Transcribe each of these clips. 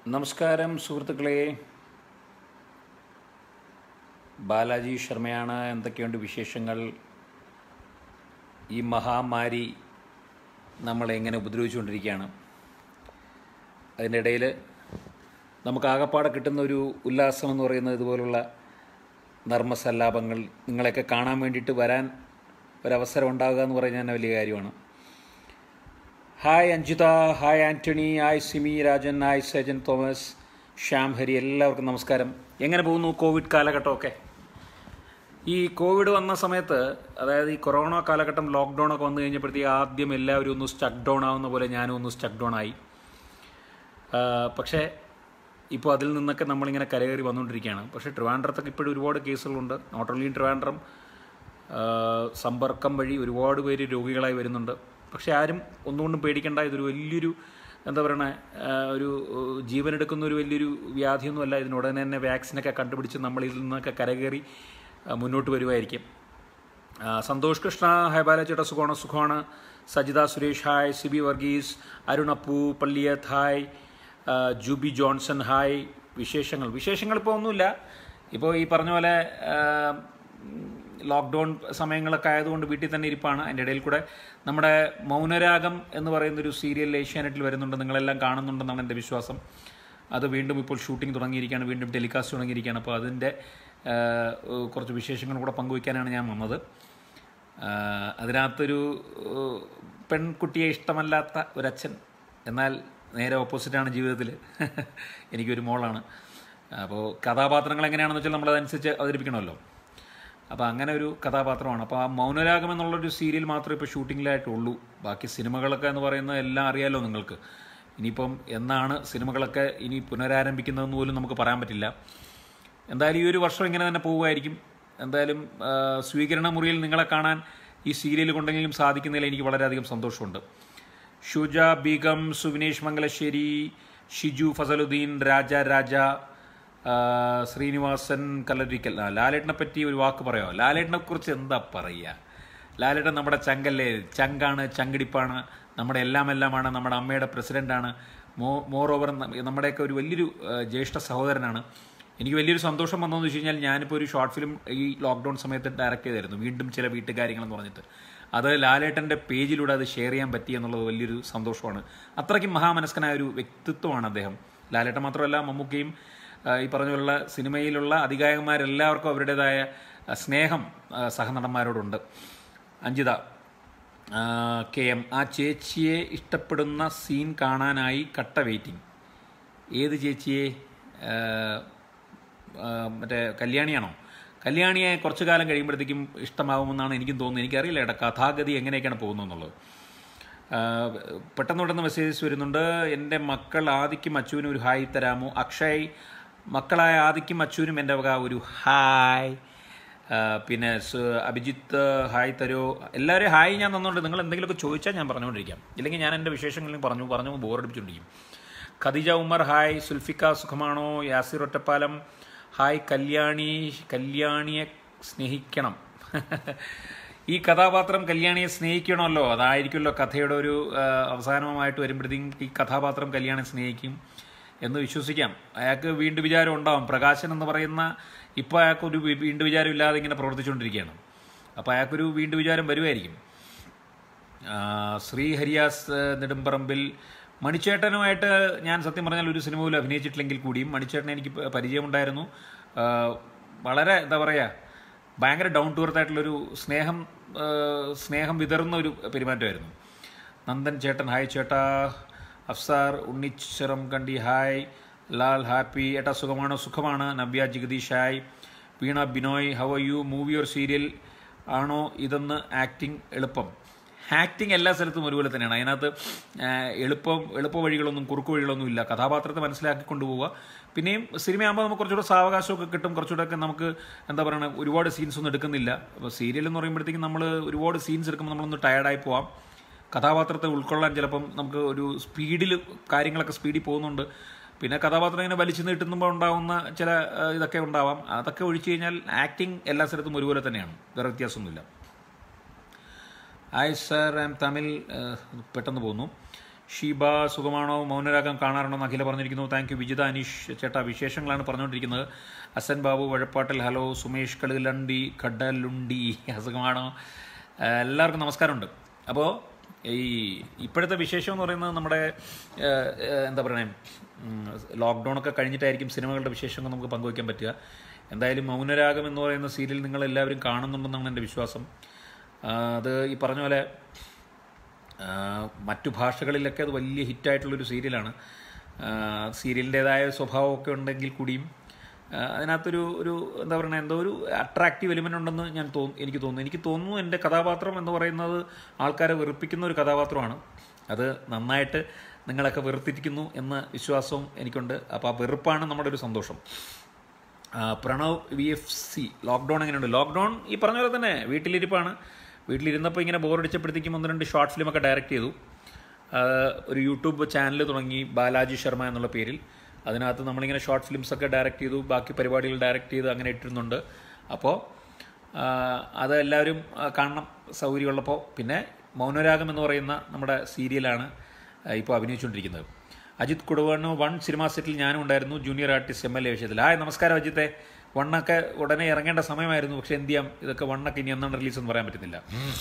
നമസ്കാരം സുഹൃത്തുക്കളെ ബാലാജി ശർമ്മയാണ് എന്തൊക്കെയുണ്ട് വിശേഷങ്ങൾ ഈ മഹാമാരി നമ്മളെ എങ്ങനെ ഉപദ്രവിച്ചുകൊണ്ടിരിക്കുകയാണ് അതിൻ്റെ ഇടയിൽ നമുക്ക് ആകപ്പാടെ കിട്ടുന്ന ഒരു ഉല്ലാസം എന്ന് പറയുന്നത് ഇതുപോലുള്ള നർമ്മസല്ലാപങ്ങൾ നിങ്ങളെയൊക്കെ കാണാൻ വേണ്ടിയിട്ട് വരാൻ ഒരവസരം ഉണ്ടാകുക എന്ന് പറയുന്നത് തന്നെ വലിയ കാര്യമാണ് hi Anjitha hi Antony hi Simi Rajan hi Sajan Thomas Shyam Hari എല്ലാവർക്കും നമസ്കാരം എങ്ങനെ പോകുന്നു കോവിഡ് കാലഘട്ടമൊക്കെ ഈ കോവിഡ് വന്ന സമയത്ത് അതായത് ഈ കൊറോണ കാലഘട്ടം ലോക്ക്ഡൗൺ ഒക്കെ വന്നു കഴിഞ്ഞപ്പോഴത്തേക്ക് ആദ്യം എല്ലാവരും ഒന്ന് സ്റ്റക്ക് ഡൗൺ ആവുന്ന പോലെ ഞാനും ഒന്ന് സ്റ്റക്ക് ഡൗൺ ആയി ആ, പക്ഷേ ഇപ്പോൾ അതിൽ നിന്നൊക്കെ നമ്മളിങ്ങനെ കരകയറി വന്നുകൊണ്ടിരിക്കുകയാണ് പക്ഷേ ട്രിവാൻഡ്രത്തൊക്കെ ഇപ്പോഴും ഒരുപാട് കേസുകളുണ്ട് നോട്ട് ഓൺലി ഇൻ ട്രിവാൻഡ്രം ആ, സമ്പർക്കം വഴി ഒരുപാട് പേര് രോഗികളായി വരുന്നുണ്ട് പക്ഷേ ആരും ഒന്നുകൊണ്ടും പേടിക്കേണ്ട ഇതൊരു വലിയൊരു എന്താ പറയണേ ആ, ഒരു ഏഹ്, ജീവനെടുക്കുന്ന ഒരു വലിയൊരു വ്യാധിയൊന്നുമല്ല ഇതിനുടനെ തന്നെ വാക്സിനൊക്കെ കണ്ടുപിടിച്ച് നമ്മൾ ഇതിൽ നിന്നൊക്കെ കരകയറി ആ, മുന്നോട്ട് വരുമായിരിക്കും ആ, സന്തോഷ് കൃഷ്ണ ഹായ് ബാലചേട്ട സുഖമാണ് സുഖമാണ് സജിത സുരേഷ് ഹായ് സിബി വർഗീസ് അരുൺ അപ്പു പള്ളിയത്ത് ഹായ് ആ, ജൂബി ജോൺസൺ ഹായ് വിശേഷങ്ങൾ വിശേഷങ്ങൾ ഇപ്പോൾ ഒന്നുമില്ല ഇപ്പോൾ ഈ പറഞ്ഞ പോലെ ആ, ലോക്ക്ഡൗൺ സമയങ്ങളൊക്കെ ആയതുകൊണ്ട് വീട്ടിൽ തന്നെ ഇരിപ്പാണ് അതിൻ്റെ ഇടയിൽ കൂടെ നമ്മുടെ മൗനരാഗം എന്ന് പറയുന്നൊരു സീരിയൽ ഏഷ്യാനെറ്റിൽ വരുന്നുണ്ട് നിങ്ങളെല്ലാം കാണുന്നുണ്ടെന്നാണ് എൻ്റെ വിശ്വാസം അത് വീണ്ടും ഇപ്പോൾ ഷൂട്ടിംഗ് തുടങ്ങിയിരിക്കുകയാണ് വീണ്ടും ടെലികാസ്റ്റ് തുടങ്ങിയിരിക്കുകയാണ് അപ്പോൾ അതിൻ്റെ ആ, കുറച്ച് വിശേഷങ്ങൾ കൂടെ പങ്കുവയ്ക്കാനാണ് ഞാൻ വന്നത് ആ, അതിനകത്തൊരു ഏഹ്, പെൺകുട്ടിയെ ഇഷ്ടമല്ലാത്ത ഒരച്ഛൻ എന്നാൽ നേരെ ഓപ്പോസിറ്റാണ് ജീവിതത്തിൽ എനിക്കൊരു മോളാണ് അപ്പോൾ കഥാപാത്രങ്ങൾ എങ്ങനെയാണെന്ന് വെച്ചാൽ നമ്മളതനുസരിച്ച് അവതരിപ്പിക്കണമല്ലോ അപ്പോൾ അങ്ങനെ ഒരു കഥാപാത്രമാണ് അപ്പോൾ ആ മൗനരാഗം എന്നുള്ളൊരു സീരിയൽ മാത്രമേ ഇപ്പോൾ ഷൂട്ടിങ്ങിലായിട്ടുള്ളൂ ബാക്കി സിനിമകളൊക്കെ എന്ന് പറയുന്നത് എല്ലാം അറിയാലോ നിങ്ങൾക്ക് ഇനിയിപ്പം എന്നാണ് സിനിമകളൊക്കെ ഇനി പുനരാരംഭിക്കുന്നതെന്ന് പോലും നമുക്ക് പറയാൻ പറ്റില്ല എന്തായാലും ഈ ഒരു വർഷം ഇങ്ങനെ തന്നെ പോവുമായിരിക്കും എന്തായാലും ആ, സ്വീകരണ മുറിയിൽ നിങ്ങളെ കാണാൻ ഈ സീരിയൽ കൊണ്ടെങ്കിലും സാധിക്കുന്നതിൽ എനിക്ക് വളരെയധികം സന്തോഷമുണ്ട് ഷുജ ബീഗം സുവിനേഷ് മംഗലശ്ശേരി ഷിജു ഫസലുദ്ദീൻ രാജ രാജ ആ, ശ്രീനിവാസൻ കല്ലരിക്കൽ ആ, ലാലേട്ടനെ പറ്റി ഒരു വാക്ക് പറയാമോ ലാലേട്ടനെ കുറിച്ച് എന്താ പറയുക ലാലേട്ടൻ നമ്മുടെ ചങ്കല്ലേ ചങ്കാണ് ചങ്കിടിപ്പാണ് നമ്മുടെ എല്ലാം എല്ലാമാണ് നമ്മുടെ അമ്മയുടെ പ്രസിഡൻ്റാണ് മോ മോർ ഓവർ നമ്മുടെയൊക്കെ ഒരു വലിയൊരു ആ, ജ്യേഷ്ഠ സഹോദരനാണ് എനിക്ക് വലിയൊരു സന്തോഷം വന്നതെന്ന് വെച്ച് കഴിഞ്ഞാൽ ഞാനിപ്പോൾ ഒരു ഷോർട്ട് ഫിലിം ഈ ലോക്ക്ഡൗൺ സമയത്ത് ഡയറക്റ്റ് ചെയ്തായിരുന്നു വീണ്ടും ചില വീട്ടുകാര്യങ്ങളെന്ന് പറഞ്ഞിട്ട് അത് ലാലേട്ടൻ്റെ പേജിലൂടെ അത് ഷെയർ ചെയ്യാൻ പറ്റി എന്നുള്ളത് വലിയൊരു സന്തോഷമാണ് അത്രയ്ക്കും മഹാമനസ്കനായ ഒരു വ്യക്തിത്വമാണ് അദ്ദേഹം ലാലേട്ടൻ മാത്രമല്ല മമ്മൂക്കയും ആ, ഈ പറഞ്ഞ പോലുള്ള സിനിമയിലുള്ള അധികായകന്മാരെല്ലാവർക്കും അവരുടേതായ ആ, സ്നേഹം ആ, സഹനടന്മാരോടുണ്ട് അഞ്ജിത ആ, കെ എം ആ ചേച്ചിയെ ഇഷ്ടപ്പെടുന്ന സീൻ കാണാനായി കട്ട വെയിറ്റിംഗ് ഏത് ചേച്ചിയെ ആ, ആ, മറ്റേ കല്യാണിയാണോ കല്യാണിയെ കുറച്ചു കാലം കഴിയുമ്പോഴത്തേക്കും ഇഷ്ടമാകുമെന്നാണ് എനിക്കും തോന്നുന്നത് എനിക്കറിയില്ല ഏട്ടാ കഥാഗതി എങ്ങനെയൊക്കെയാണ് പോകുന്നതെന്നുള്ളത് ആ, പെട്ടെന്ന് പെട്ടെന്ന് മെസ്സേജസ് വരുന്നുണ്ട് എൻ്റെ മക്കൾ ആദിക്കും അച്ചുവിനും ഒരു ഹായ് തരാമോ അക്ഷയ് മക്കളായ ആദിക്കും അച്ചുവിനും എൻ്റെ വക ഒരു ഹായ് ആ, പിന്നെ സു- അഭിജിത്ത് ഹായ് തരോ എല്ലാവരും ഹായ് ഞാൻ തന്നുകൊണ്ട് നിങ്ങൾ എന്തെങ്കിലുമൊക്കെ ചോദിച്ചാൽ ഞാൻ പറഞ്ഞുകൊണ്ടിരിക്കാം ഇല്ലെങ്കിൽ ഞാൻ എൻ്റെ വിശേഷങ്ങളും പറഞ്ഞു പറഞ്ഞു ബോറടിപ്പിച്ചുകൊണ്ടിരിക്കും ഖദീജ ഉമ്മർ ഹായ് സുൽഫിക്ക സുഖമാണോ യാസിർ ഒറ്റപ്പാലം ഹായ് കല്യാണി കല്യാണിയെ സ്നേഹിക്കണം ഈ കഥാപാത്രം കല്യാണിയെ സ്നേഹിക്കണമല്ലോ അതായിരിക്കുമല്ലോ കഥയുടെ ഒരു ആ, അവസാനമായിട്ട് വരുമ്പോഴത്തേക്കും ഈ കഥാപാത്രം കല്യാണിയെ സ്നേഹിക്കും എന്ന് വിശ്വസിക്കാം അയാൾക്ക് വീണ്ടും വിചാരം ഉണ്ടാവും പ്രകാശൻ എന്ന് പറയുന്ന ഇപ്പോൾ അയാൾക്കൊരു വി- വീണ്ടും വിചാരം ഇല്ലാതെ ഇങ്ങനെ പ്രവർത്തിച്ചുകൊണ്ടിരിക്കുകയാണ് അപ്പോൾ അയാൾക്കൊരു വീണ്ടും വിചാരം വരുമായിരിക്കും ആ, ശ്രീ ഹരിയാസ് ആ, നെടുമ്പറമ്പിൽ മണിച്ചേട്ടനുമായിട്ട് ഞാൻ സത്യം പറഞ്ഞാൽ ഒരു സിനിമ പോലും അഭിനയിച്ചിട്ടില്ലെങ്കിൽ കൂടിയും മണിച്ചേട്ടനെ എനിക്ക് പ- പരിചയമുണ്ടായിരുന്നു ആ, വളരെ എന്താ പറയുക ഭയങ്കര ഡൗൺ ടു എർത്ത് ആയിട്ടുള്ളൊരു സ്നേഹം ആ, സ്നേഹം വിതറുന്ന ഒരു പെരുമാറ്റമായിരുന്നു നന്ദൻ ചേട്ടൻ ഹായ് ചേട്ടാ അഫ്സാർ ഉണ്ണിച്ചിറം കണ്ടി ഹായ് ലാൽ ഹാപ്പി ഏട്ടാ സുഖമാണോ സുഖമാണ് Navya Jagadish hi Veena Binoy how are you movie or serial ആണോ ഇതെന്ന് ആക്ടിങ് എളുപ്പം ആക്ടിങ് എല്ലാ സ്ഥലത്തും ഒരുപോലെ തന്നെയാണ് അതിനകത്ത് ആ, എളുപ്പം എളുപ്പ വഴികളൊന്നും കുറുക്കു വഴികളൊന്നും ഇല്ല കഥാപാത്രത്തെ മനസ്സിലാക്കി കൊണ്ടുപോവുക പിന്നെയും സിനിമയാകുമ്പോൾ നമുക്ക് കുറച്ചുകൂടെ സാവകാശമൊക്കെ കിട്ടും കുറച്ചുകൂടെ ഒക്കെ നമുക്ക് എന്താ പറയുക ഒരുപാട് സീൻസ് ഒന്നും എടുക്കുന്നില്ല അപ്പോൾ സീരിയൽ എന്ന് പറയുമ്പോഴത്തേക്കും നമ്മൾ ഒരുപാട് സീൻസ് എടുക്കുമ്പോൾ നമ്മളൊന്ന് ടയർഡായി പോവാം കഥാപാത്രത്തെ ഉൾക്കൊള്ളാൻ ചിലപ്പം നമുക്ക് ഒരു സ്പീഡിൽ കാര്യങ്ങളൊക്കെ സ്പീഡിൽ പോകുന്നുണ്ട് പിന്നെ കഥാപാത്രം ഇങ്ങനെ വലിച്ചു നീട്ടുമ്പോൾ ഉണ്ടാകുന്ന ചില ആ, ഇതൊക്കെ ഉണ്ടാവാം അതൊക്കെ ഒഴിച്ചു കഴിഞ്ഞാൽ ആക്ടിങ് എല്ലാ സ്ഥലത്തും ഒരുപോലെ തന്നെയാണ് വേറെ വ്യത്യാസമൊന്നുമില്ല hi sir I'm Tamil ഏഹ്, പെട്ടെന്ന് പോകുന്നു ഷീബ സുഖമാണോ മൗനരാഗം കാണാറുണ്ടോ എന്ന് അഖില പറഞ്ഞിരിക്കുന്നു താങ്ക് യു വിജിത അനീഷ് ചേട്ടാ വിശേഷങ്ങളാണ് പറഞ്ഞുകൊണ്ടിരിക്കുന്നത് അസൻ ബാബു വഴപ്പാട്ടൽ ഹലോ സുമേഷ് കളിലണ്ടി കടലുണ്ടി സുഖമാണോ ആ, എല്ലാവർക്കും നമസ്കാരമുണ്ട് അപ്പോൾ ഈ ഇപ്പോഴത്തെ വിശേഷം എന്ന് പറയുന്നത് നമ്മുടെ ആ, ആ, എന്താ പറയണേ ലോക്ക്ഡൗൺ ഒക്കെ കഴിഞ്ഞിട്ടായിരിക്കും സിനിമകളുടെ വിശേഷങ്ങൾ നമുക്ക് പങ്കുവയ്ക്കാൻ പറ്റുക എന്തായാലും മൗനരാഗം എന്ന് പറയുന്ന സീരിയൽ നിങ്ങൾ എല്ലാവരും കാണുന്നുണ്ടെന്നാണ് എൻ്റെ വിശ്വാസം ആ, അത് ഈ പറഞ്ഞ പോലെ ആ, മറ്റു ഭാഷകളിലൊക്കെ അത് വലിയ ഹിറ്റായിട്ടുള്ളൊരു സീരിയലാണ് ആ, സീരിയലിൻ്റേതായ സ്വഭാവമൊക്കെ ഉണ്ടെങ്കിൽ കൂടിയും ആ, അതിനകത്തൊരു ഒരു എന്താ പറയുക എന്തോ ഒരു അട്രാക്റ്റീവ് എലിമെൻ്റ് ഉണ്ടെന്ന് ഞാൻ തോന്നുന്നു എനിക്ക് തോന്നുന്നു എനിക്ക് തോന്നുന്നു എൻ്റെ കഥാപാത്രം എന്ന് പറയുന്നത് ആൾക്കാരെ വെറുപ്പിക്കുന്ന ഒരു കഥാപാത്രമാണ് അത് നന്നായിട്ട് നിങ്ങളൊക്കെ വെറുത്തിരിക്കുന്നു എന്ന വിശ്വാസവും എനിക്കുണ്ട് അപ്പോൾ ആ വെറുപ്പാണ് നമ്മുടെ ഒരു സന്തോഷം ആ, Pranav V F C lockdown എങ്ങനെയുണ്ട് ലോക്ക്ഡൗൺ ഈ പറഞ്ഞ പോലെ തന്നെ വീട്ടിലിരിപ്പാണ് വീട്ടിലിരുന്നപ്പോൾ ഇങ്ങനെ ബോറടിച്ചപ്പോഴത്തേക്കും ഒന്ന് രണ്ട് ഷോർട്ട് ഫിലിമൊക്കെ ഡയറക്റ്റ് ചെയ്തു ആ, ഒരു യൂട്യൂബ് ചാനൽ തുടങ്ങി ബാലാജി ശർമ്മ എന്നുള്ള പേരിൽ അതിനകത്ത് നമ്മളിങ്ങനെ ഷോർട്ട് ഫിലിംസ് ഒക്കെ ഡയറക്റ്റ് ചെയ്തു ബാക്കി പരിപാടികൾ ഡയറക്റ്റ് ചെയ്ത് അങ്ങനെ ഇട്ടിരുന്നുണ്ട് അപ്പോൾ ആ, അത് എല്ലാവരും ആ, കാണണം സൗകര്യമുള്ളപ്പോൾ പിന്നെ മൗനരാഗം എന്ന് പറയുന്ന നമ്മുടെ സീരിയലാണ് ഇപ്പോൾ അഭിനയിച്ചുകൊണ്ടിരിക്കുന്നത് അജിത് കുടവണ്ണു വൺ സിനിമാ സെറ്റിൽ ഞാനും ഉണ്ടായിരുന്നു junior artist M L A വിഷയത്തിൽ ഹായ് നമസ്കാരം അജിത്തെ വണ്ണൊക്കെ ഉടനെ ഇറങ്ങേണ്ട സമയമായിരുന്നു പക്ഷേ എന്ത് ചെയ്യാം ഇതൊക്കെ വണ്ണൊക്കെ ഇനി എന്നാണ് റിലീസ് എന്ന് പറയാൻ പറ്റുന്നില്ല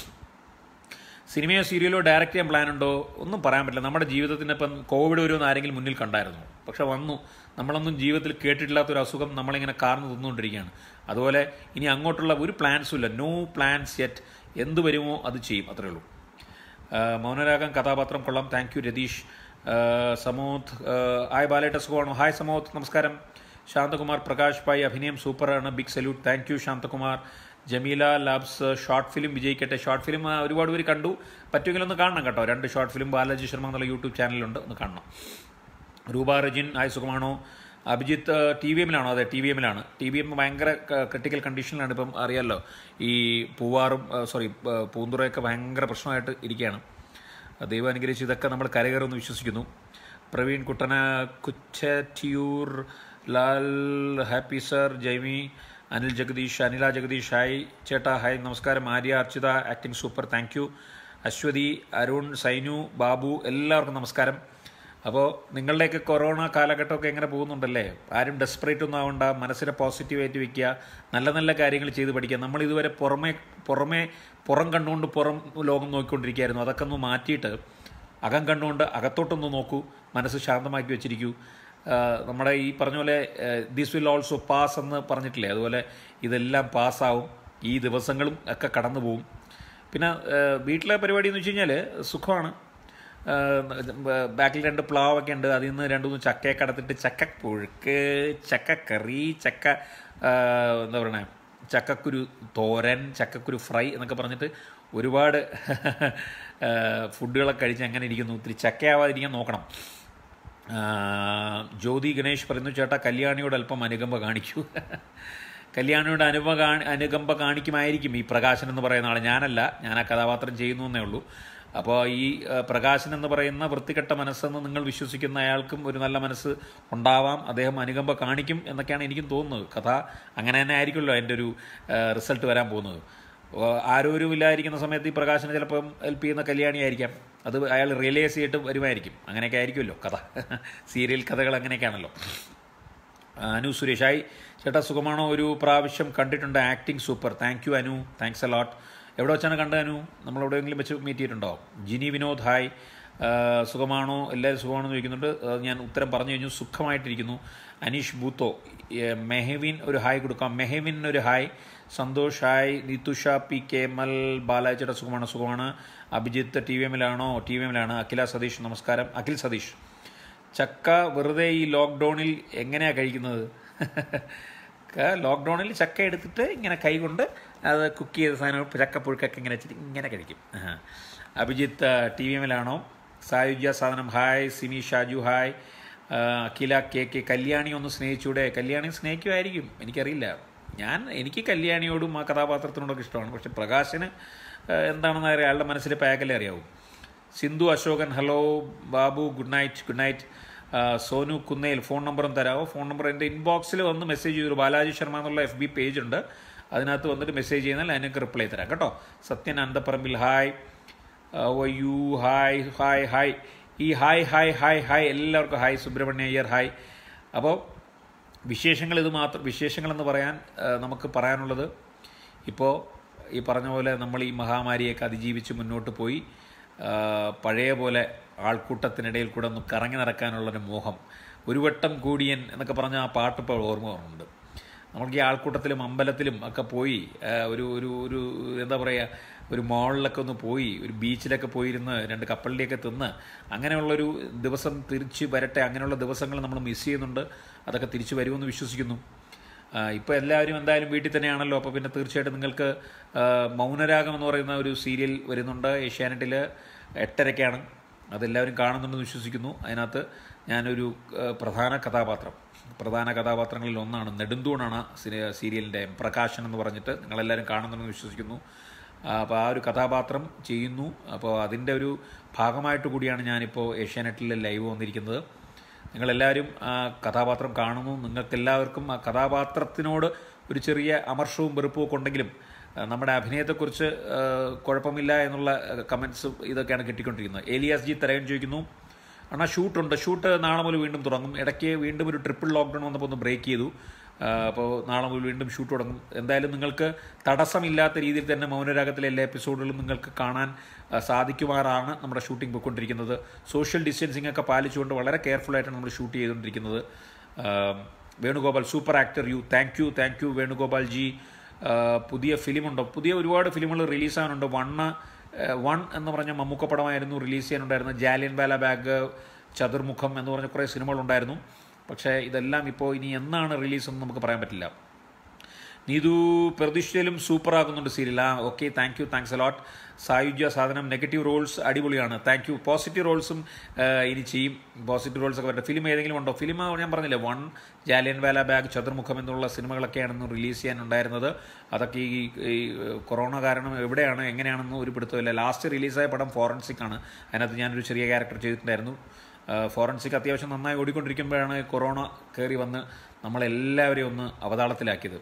സിനിമയോ സീരിയലോ ഡയറക്റ്റ് ചെയ്യാൻ പ്ലാൻ ഉണ്ടോ ഒന്നും പറയാൻ പറ്റില്ല നമ്മുടെ ജീവിതത്തിന് ഇപ്പം കോവിഡ് വരുമെന്ന് ആരെങ്കിലും മുന്നിൽ കണ്ടായിരുന്നു പക്ഷെ വന്നു നമ്മളൊന്നും ജീവിതത്തിൽ കേട്ടിട്ടില്ലാത്തൊരു അസുഖം നമ്മളിങ്ങനെ കാർന്ന് തിന്നുകൊണ്ടിരിക്കുകയാണ് അതുപോലെ ഇനി അങ്ങോട്ടുള്ള ഒരു പ്ലാൻസും ഇല്ല നോ പ്ലാൻസ് യെറ്റ് എന്ത് വരുമോ അത് ചെയ്യും അത്രേ ഉള്ളൂ ആ, മൗനരാഗം കഥാപാത്രം കൊള്ളാം താങ്ക് യു രതീഷ് ആ, സമോദ് ആ, ഹായ് ബാലേട്ട സുഖമാണോ ഹായ് സമോദ് നമസ്കാരം ശാന്തകുമാർ പ്രകാശ് ഭായ് അഭിനയം സൂപ്പറാണ് big salute thank you Shanthakumar Jameela labs short film വിജയിക്കട്ടെ ഷോർട്ട് ഫിലിം ആ, ഒരുപാട് പേര് കണ്ടു പറ്റുമെങ്കിൽ ഒന്ന് കാണണം കേട്ടോ രണ്ട് ഷോർട്ട് ഫിലിം ബാലാജി ശർമ്മ എന്നുള്ള യൂട്യൂബ് ചാനലുണ്ട് ഒന്ന് കാണണം രൂപ റജിൻ ഹായ് സുഖമാണോ അഭിജിത്ത് ടി വി എമ്മിലാണോ അതെ ടി വി എമ്മിലാണ് ടി വി എം ഭയങ്കര ക്രിട്ടിക്കൽ കണ്ടീഷനിലാണ് ഇപ്പം അറിയാമല്ലോ ഈ പൂവാറും സോറി പൂന്തുറയൊക്കെ ഭയങ്കര പ്രശ്നമായിട്ട് ഇരിക്കുകയാണ് ദൈവം അനുഗ്രഹിച്ച് ഇതൊക്കെ നമ്മൾ കരകയറുമെന്ന് വിശ്വസിക്കുന്നു പ്രവീൺ കുട്ടന കുച്ചറ്റിയൂർ Lal happy sir Jaimy Anil Jagadeesh Anila Jagadeesh hi ചേട്ടാ ഹായ് നമസ്കാരം Arya Architha acting super thank you Aswathy Arun Sainu Babu എല്ലാവർക്കും നമസ്കാരം അപ്പോൾ നിങ്ങളുടെയൊക്കെ കൊറോണ കാലഘട്ടമൊക്കെ എങ്ങനെ പോകുന്നുണ്ടല്ലേ ആരും ഡെസ്പറേറ്റ് ഒന്നും ആവണ്ട മനസ്സിനെ പോസിറ്റീവായിട്ട് വെക്കുക നല്ല നല്ല കാര്യങ്ങൾ ചെയ്ത് പഠിക്കുക നമ്മൾ ഇതുവരെ പുറമേ പുറമേ പുറം കണ്ടുകൊണ്ട് പുറം ലോകം നോക്കിക്കൊണ്ടിരിക്കുകയായിരുന്നു അതൊക്കെ ഒന്ന് മാറ്റിയിട്ട് അകം കണ്ടുകൊണ്ട് അകത്തോട്ടൊന്ന് നോക്കൂ മനസ്സ് ശാന്തമാക്കി വെച്ചിരിക്കൂ ആ, നമ്മുടെ ഈ പറഞ്ഞ പോലെ ദിസ് വിൽ ഓൾസോ പാസ് എന്ന് പറഞ്ഞിട്ടില്ലേ അതുപോലെ ഇതെല്ലാം പാസ്സാവും ഈ ദിവസങ്ങളും ഒക്കെ കടന്നു പോവും പിന്നെ ആ, വീട്ടിലെ പരിപാടി എന്ന് വെച്ച് കഴിഞ്ഞാൽ സുഖമാണ് ബാക്കിൽ രണ്ട് പ്ലാവൊക്കെ ഉണ്ട് അതിൽ നിന്ന് രണ്ട് മൂന്ന് ചക്കയൊക്കെ അടത്തിട്ട് ചക്ക പുഴുക്ക് ചക്കക്കറി ചക്ക ആ, എന്താ പറയണേ ചക്കക്കുരു തോരൻ ചക്കക്കുരു ഫ്രൈ എന്നൊക്കെ പറഞ്ഞിട്ട് ഒരുപാട് ആ, ഫുഡുകളൊക്കെ കഴിച്ച് അങ്ങനെ ഇരിക്കുന്നു ഒത്തിരി ചക്കയാവാതിരിക്കാൻ നോക്കണം ആ, ജ്യോതി ഗണേഷ് പറയുന്നു ചേട്ടാ കല്യാണിയോട് അല്പം അനുകമ്പ കാണിക്കൂ കല്യാണിയുടെ അനുഭവ കാണി അനുകമ്പ കാണിക്കുമായിരിക്കും ഈ പ്രകാശൻ എന്ന് പറയുന്ന ആൾ ഞാനല്ല ഞാൻ ആ കഥാപാത്രം ചെയ്യുന്നു എന്നേ ഉള്ളൂ അപ്പോൾ ഈ ആ, പ്രകാശൻ എന്ന് പറയുന്ന വൃത്തികെട്ട മനസ്സെന്ന് നിങ്ങൾ വിശ്വസിക്കുന്ന അയാൾക്കും ഒരു നല്ല മനസ്സ് ഉണ്ടാവാം അദ്ദേഹം അനുകമ്പ കാണിക്കും എന്നൊക്കെയാണ് എനിക്കും തോന്നുന്നത് കഥ അങ്ങനെ തന്നെ ആയിരിക്കുമല്ലോ എൻ്റെ ഒരു റിസൾട്ട് വരാൻ പോകുന്നത് അപ്പോൾ ആരോരും ഇല്ലായിരിക്കുന്ന സമയത്ത് ഈ പ്രകാശന് ചിലപ്പം ഹെൽപ്പ് ചെയ്യുന്ന കല്യാണി ആയിരിക്കാം അത് അയാൾ റിയലൈസ് ചെയ്തിട്ട് വരുമായിരിക്കും അങ്ങനെയൊക്കെ ആയിരിക്കുമല്ലോ കഥ സീരിയൽ കഥകൾ അങ്ങനെയൊക്കെയാണല്ലോ അനു സുരേഷ് ഹായ് ചേട്ടാ സുഖമാണോ ഒരു പ്രാവശ്യം കണ്ടിട്ടുണ്ട് acting super thank you Anu thanks a lot എവിടെ വെച്ചാണ് കണ്ടത് അനു നമ്മൾ എവിടെയെങ്കിലും വെച്ച് മീറ്റ് ചെയ്തിട്ടുണ്ടോ ജിനി വിനോദ് ഹായ് ആ, സുഖമാണോ എല്ലാവരും സുഖമാണോ എന്ന് ചോദിക്കുന്നുണ്ട് അത് ഞാൻ ഉത്തരം പറഞ്ഞു കഴിഞ്ഞു സുഖമായിട്ടിരിക്കുന്നു അനീഷ് ബൂത്തോ ഏ, മെഹവിൻ ഒരു ഹായ് കൊടുക്കാം മെഹവിൻ ഒരു hi Santhosh hi Nithusha P K M L Balaji ചേട്ടാ സുഖമാണ് സുഖമാണ് അഭിജിത്ത് ടി വി എമ്മിലാണോ ടി വി എമ്മിലാണ് അഖില സതീഷ് നമസ്കാരം അഖിൽ സതീഷ് ചക്ക വെറുതെ ഈ ലോക്ക്ഡൗണിൽ എങ്ങനെയാണ് കഴിക്കുന്നത് ക- ലോക്ക്ഡൗണിൽ ചക്ക എടുത്തിട്ട് ഇങ്ങനെ കൈകൊണ്ട് അത് കുക്ക് ചെയ്ത സാധനം ചക്കപ്പുഴുക്കൊക്കെ ഇങ്ങനെ വെച്ചിട്ട് ഇങ്ങനെ കഴിക്കും ആഹാ. അഭിജിത്ത് ടി വി എമ്മിലാണോ സായുജ്യ സാധനം ഹായ് സിമി ഷാജു ഹായ് ആ, അഖില കെ കെ കല്യാണി ഒന്ന് സ്നേഹിച്ചൂടെ കല്യാണി സ്നേഹിക്കുമായിരിക്കും എനിക്കറിയില്ല ഞാൻ എനിക്ക് കല്യാണിയോടും ആ കഥാപാത്രത്തിനോടൊക്കെ ഇഷ്ടമാണ് പക്ഷെ പ്രകാശന് ആ, എന്താണെന്ന് അറിയാം അയാളുടെ മനസ്സിൽ പാക്കല്ലേ അറിയാവൂ Sindhu Ashokan hello Babu good night good night ആ, സോനു കുന്നേൽ ഫോൺ നമ്പറും തരാമോ ഫോൺ നമ്പർ എൻ്റെ ഇൻബോക്സിൽ വന്ന് മെസ്സേജ് ചെയ്തു ബാലാജി ശർമ്മ എന്നുള്ള എഫ് ബി പേജ് ഉണ്ട് അതിനകത്ത് വന്നിട്ട് മെസ്സേജ് ചെയ്യുന്നാൽ അതിനൊക്കെ റിപ്ലൈ തരാം കേട്ടോ Sathyan Anthapparambil hi you hi hi hi ഈ ഹായ് ഹായ് ഹായ് ഹായ് എല്ലാവർക്കും ഹായ് സുബ്രഹ്മണ്യ അയ്യർ ഹായ് അപ്പോൾ വിശേഷങ്ങൾ ഇത് മാത്രം വിശേഷങ്ങളെന്ന് പറയാൻ ആ, നമുക്ക് പറയാനുള്ളത് ഇപ്പോൾ ഈ പറഞ്ഞ പോലെ നമ്മൾ ഈ മഹാമാരിയൊക്കെ അതിജീവിച്ച് മുന്നോട്ട് പോയി ആ, പഴയ പോലെ ആൾക്കൂട്ടത്തിനിടയിൽ കൂടെ ഒന്ന് കറങ്ങി നടക്കാനുള്ളൊരു മോഹം ഒരു വട്ടം കൂടിയൻ എന്നൊക്കെ പറഞ്ഞ ആ പാട്ട് ഇപ്പോൾ ഓർമ്മ വരുന്നുണ്ട് നമുക്ക് ഈ ആൾക്കൂട്ടത്തിലും അമ്പലത്തിലും ഒക്കെ പോയി ആ, ഒരു ഒരു ഒരു എന്താ പറയുക ഒരു മോളിലൊക്കെ ഒന്ന് പോയി ഒരു ബീച്ചിലൊക്കെ പോയിരുന്ന് രണ്ട് കപ്പലിൻ്റെയൊക്കെ തിന്ന് അങ്ങനെയുള്ളൊരു ദിവസം തിരിച്ച് വരട്ടെ അങ്ങനെയുള്ള ദിവസങ്ങൾ നമ്മൾ മിസ് ചെയ്യുന്നുണ്ട് അതൊക്കെ തിരിച്ചു വരുമെന്ന് വിശ്വസിക്കുന്നു ഇപ്പോൾ എല്ലാവരും എന്തായാലും വീട്ടിൽ തന്നെയാണല്ലോ അപ്പോൾ പിന്നെ തീർച്ചയായിട്ടും നിങ്ങൾക്ക് ആ, മൗനരാഗം എന്ന് പറയുന്ന ഒരു സീരിയൽ വരുന്നുണ്ട് ഏഷ്യാനെറ്റിൽ എട്ടരയ്ക്കാണ് അതെല്ലാവരും കാണുന്നുണ്ടെന്ന് വിശ്വസിക്കുന്നു അതിനകത്ത് ഞാനൊരു ആ, പ്രധാന കഥാപാത്രം പ്രധാന കഥാപാത്രങ്ങളിൽ ഒന്നാണ് നെടുന്തൂണാണ് സീരി- സീരിയലിൻ്റെ പ്രകാശൻ എന്ന് പറഞ്ഞിട്ട് നിങ്ങളെല്ലാവരും കാണുന്നുണ്ടെന്ന് വിശ്വസിക്കുന്നു ആ, അപ്പോൾ ആ ഒരു കഥാപാത്രം ചെയ്യുന്നു അപ്പോൾ അതിൻ്റെ ഒരു ഭാഗമായിട്ട് കൂടിയാണ് ഞാനിപ്പോൾ ഏഷ്യാനെറ്റിൽ ലൈവ് വന്നിരിക്കുന്നത് നിങ്ങളെല്ലാവരും ആ കഥാപാത്രം കാണുന്നു നിങ്ങൾക്കെല്ലാവർക്കും ആ കഥാപാത്രത്തിനോട് ഒരു ചെറിയ അമർഷവും വെറുപ്പും ഒക്കെ ഉണ്ടെങ്കിലും ആ, നമ്മുടെ അഭിനയത്തെക്കുറിച്ച് ആ, കുഴപ്പമില്ല എന്നുള്ള കമൻസ് ഇതൊക്കെയാണ് കിട്ടിക്കൊണ്ടിരിക്കുന്നത് ഏലിയാസ് ജി തരയൻ ചോദിക്കുന്നു അണ്ണാ ഷൂട്ടുണ്ട് ഷൂട്ട് നാളെ മുതൽ വീണ്ടും തുടങ്ങും ഇടയ്ക്ക് വീണ്ടും ഒരു ട്രിപ്പിൾ ലോക്ക്ഡൗൺ വന്നപ്പോൾ ഒന്ന് ബ്രേക്ക് ചെയ്തു ആ, അപ്പോൾ നാളെ മുതൽ വീണ്ടും ഷൂട്ട് തുടങ്ങും എന്തായാലും നിങ്ങൾക്ക് തടസ്സമില്ലാത്ത രീതിയിൽ തന്നെ മൗനരാഗത്തിലെ എല്ലാ എപ്പിസോഡുകളും നിങ്ങൾക്ക് കാണാൻ ആ, സാധിക്കുമാറാണ് നമ്മുടെ ഷൂട്ടിംഗ് പോയിക്കൊണ്ടിരിക്കുന്നത് സോഷ്യൽ ഡിസ്റ്റൻസിംഗ് ഒക്കെ പാലിച്ചുകൊണ്ട് വളരെ കെയർഫുൾ ആയിട്ടാണ് നമ്മൾ ഷൂട്ട് ചെയ്തുകൊണ്ടിരിക്കുന്നത് ആ, Venugopal super actor you thank you thank you Venugopal ji ആ, പുതിയ ഫിലിമുണ്ടോ പുതിയ ഒരുപാട് ഫിലിമുകൾ റിലീസാകാനുണ്ട് വണ്ണ് വൺ എന്ന് പറഞ്ഞ മമ്മൂക്ക പടമായിരുന്നു റിലീസ് ചെയ്യാനുണ്ടായിരുന്ന ജാലിയൻ വാല ബാഗ് ചതുർമുഖം എന്ന് പറഞ്ഞ കുറേ സിനിമകളുണ്ടായിരുന്നു പക്ഷേ ഇതെല്ലാം ഇപ്പോൾ ഇനി എന്നാണ് റിലീസെന്ന് നമുക്ക് പറയാൻ പറ്റില്ല നീതു പ്രതീക്ഷയിലും സൂപ്പർ ആകുന്നുണ്ട് സീരിയൽ ആ okay thank you thanks a lot Sayujya സാധനം നെഗറ്റീവ് റോൾസ് അടിപൊളിയാണ് താങ്ക് യു പോസിറ്റീവ് റോൾസും ഇനി ചെയ്യും പോസിറ്റീവ് റോൾസ് ഒക്കെ വരട്ടെ ഫിലിം ഏതെങ്കിലും ഉണ്ടോ ഫിലിം ഞാൻ പറഞ്ഞില്ലേ വൺ ജാലിയൻ വാല ബാഗ് ചതുർമുഖം എന്നുള്ള സിനിമകളൊക്കെയാണെന്ന് റിലീസ് ചെയ്യാനുണ്ടായിരുന്നത് അതൊക്കെ ഈ ഈ കൊറോണ കാരണം എവിടെയാണ് എങ്ങനെയാണെന്ന് ഒരു പിടുത്തമില്ല ലാസ്റ്റ് റിലീസായ പടം ഫോറൻസിക് ആണ് അതിനകത്ത് ഞാനൊരു ചെറിയ ക്യാരക്ടർ ചെയ്തിട്ടുണ്ടായിരുന്നു ഫോറൻസിക് അത്യാവശ്യം നന്നായി ഓടിക്കൊണ്ടിരിക്കുമ്പോഴാണ് കൊറോണ കയറി വന്ന് നമ്മളെല്ലാവരെയും ഒന്ന് അവതാളത്തിലാക്കിയത്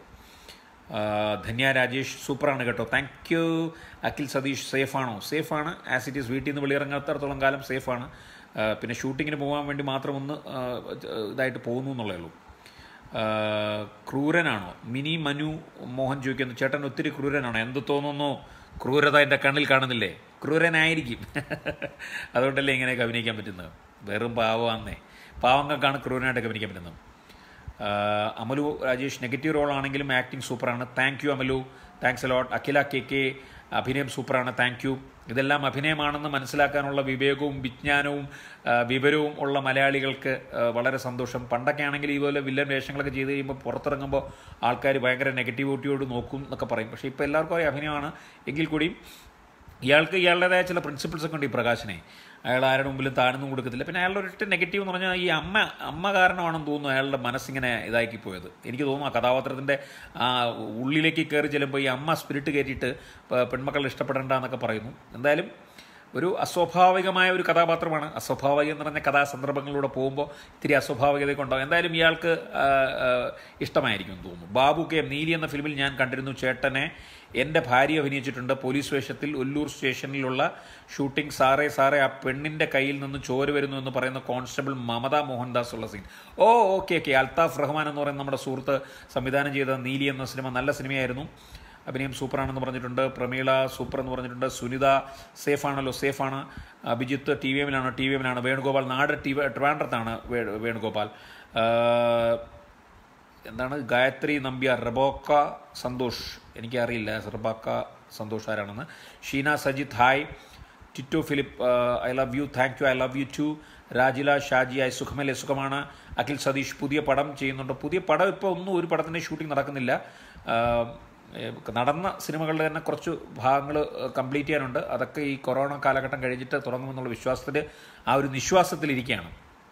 ആ, ധന്യ രാജേഷ് സൂപ്പറാണ് കേട്ടോ താങ്ക് യു അഖിൽ സതീഷ് സേഫാണോ സേഫാണ് ആസ് ഇറ്റ് ഈസ് വീട്ടിൽ നിന്ന് വെളിയിറങ്ങാത്തടത്തോളം കാലം സേഫാണ് ആ, പിന്നെ ഷൂട്ടിങ്ങിന് പോകാൻ വേണ്ടി മാത്രം ഒന്ന് ആ, ഇതായിട്ട് പോകുന്നു എന്നുള്ളേ ഉള്ളൂ ആ, ക്രൂരനാണോ മിനി മനു മോഹൻ ചോദിക്കുന്നു ചേട്ടൻ ഒത്തിരി ക്രൂരനാണോ എന്ത് തോന്നുന്നു ക്രൂരത എൻ്റെ കണ്ണിൽ കാണുന്നില്ലേ ക്രൂരനായിരിക്കും അതുകൊണ്ടല്ലേ ഇങ്ങനെയൊക്കെ അഭിനയിക്കാൻ പറ്റുന്നത് വെറും പാവമാന്നേ പാവങ്ങൾക്കാണ് ക്രൂരനായിട്ടൊക്കെ അഭിനയിക്കാൻ പറ്റുന്നത് ആ, അമലു രാജേഷ് നെഗറ്റീവ് റോൾ ആണെങ്കിലും ആക്ടിങ് സൂപ്പറാണ് thank you Amalu thanks a lot Akhila K K അഭിനയം സൂപ്പറാണ് താങ്ക് യു ഇതെല്ലാം അഭിനയമാണെന്ന് മനസ്സിലാക്കാനുള്ള വിവേകവും വിജ്ഞാനവും ആ, വിവരവും ഉള്ള മലയാളികൾക്ക് ആ, വളരെ സന്തോഷം പണ്ടൊക്കെ ആണെങ്കിൽ ഇതുപോലെ വില്ലൻ വേഷങ്ങളൊക്കെ ചെയ്ത് കഴിയുമ്പോൾ പുറത്തിറങ്ങുമ്പോൾ ആൾക്കാർ ഭയങ്കര നെഗറ്റിവിറ്റിയോട് നോക്കും എന്നൊക്കെ പറയും പക്ഷേ ഇപ്പോൾ എല്ലാവർക്കും അറിയാം അഭിനയമാണ് എങ്കിൽ കൂടിയും ഇയാൾക്ക് ഇയാളുടേതായ ചില പ്രിൻസിപ്പിൾസ് ഒക്കെ ഉണ്ട് ഈ പ്രകാശനെ അയാൾ ആരുടെ മുമ്പിലും താഴ്ന്നും കൊടുക്കത്തില്ല പിന്നെ അയാളുടെ ഒരിട്ട് നെഗറ്റീവ് എന്ന് പറഞ്ഞാൽ ഈ അമ്മ അമ്മ കാരണമാണെന്ന് തോന്നുന്നു അയാളുടെ മനസ്സിങ്ങനെ ഇതാക്കി പോയത് എനിക്ക് തോന്നുന്നു ആ കഥാപാത്രത്തിൻ്റെ ആ ഉള്ളിലേക്ക് കയറി ചെല്ലുമ്പോൾ ഈ അമ്മ സ്പിരിറ്റ് കയറ്റിയിട്ട് പ- പെൺമക്കളെ ഇഷ്ടപ്പെടേണ്ട എന്നൊക്കെ പറയുന്നു എന്തായാലും ഒരു അസ്വാഭാവികമായ ഒരു കഥാപാത്രമാണ് അസ്വാഭാവികം എന്ന് പറഞ്ഞ കഥാസന്ദർഭങ്ങളിലൂടെ പോകുമ്പോൾ ഇത്തിരി അസ്വാഭാവികതയൊക്കെ ഉണ്ടാകും എന്തായാലും ഇയാൾക്ക് ആ, ആ, ഇഷ്ടമായിരിക്കും എന്ന് തോന്നുന്നു ബാബു കെ നീലി എന്ന ഫിലിമിൽ ഞാൻ കണ്ടിരുന്നു ചേട്ടനെ എൻ്റെ ഭാര്യ അഭിനയിച്ചിട്ടുണ്ട് പോലീസ് വേഷത്തിൽ ഒല്ലൂർ സ്റ്റേഷനിലുള്ള ഷൂട്ടിംഗ് സാറേ സാറേ ആ പെണ്ണിൻ്റെ കയ്യിൽ നിന്ന് ചോര വരുന്നു എന്ന് പറയുന്ന കോൺസ്റ്റബിൾ മമത മോഹൻദാസ് ഉള്ള scene oh okay okay Althaf Rahman എന്ന് പറയുന്ന നമ്മുടെ സുഹൃത്ത് സംവിധാനം ചെയ്ത നീലി എന്ന സിനിമ നല്ല സിനിമയായിരുന്നു അഭിനയം സൂപ്പറാണെന്ന് പറഞ്ഞിട്ടുണ്ട് പ്രമീള സൂപ്പർ എന്ന് പറഞ്ഞിട്ടുണ്ട് സുനിത സേഫാണല്ലോ സേഫാണ് അഭിജിത്ത് ടി വി എമ്മിലാണ് ടി വി എമ്മിലാണ് വേണുഗോപാൽ നാട് ടി വി ട്രിവാൻഡ്രത്താണ് വേ- വേണുഗോപാൽ ആ, എന്താണ് ഗായത്രി നമ്പ്യാർ റബോക്ക സന്തോഷ് എനിക്കറിയില്ല റബോക്ക സന്തോഷ് ആരാണെന്ന് Sheena Sajith hi Tito Philip I love you thank you I love you too Rajila Shaji I സുഖമല്ലേ സുഖമാണ് അഖിൽ സതീഷ് പുതിയ പടം ചെയ്യുന്നുണ്ട് പുതിയ പടം ഇപ്പോൾ ഒന്നും ഒരു പടത്തിൻ്റെ ഷൂട്ടിംഗ് നടക്കുന്നില്ല ആ, ഏ, നടന്ന സിനിമകളുടെ തന്നെ കുറച്ച് ഭാഗങ്ങൾ കംപ്ലീറ്റ് ചെയ്യാനുണ്ട് അതൊക്കെ ഈ കൊറോണ കാലഘട്ടം കഴിഞ്ഞിട്ട് തുടങ്ങുമെന്നുള്ള വിശ്വാസത്തിൽ ആ ഒരു നിശ്വാസത്തിലിരിക്കുകയാണ്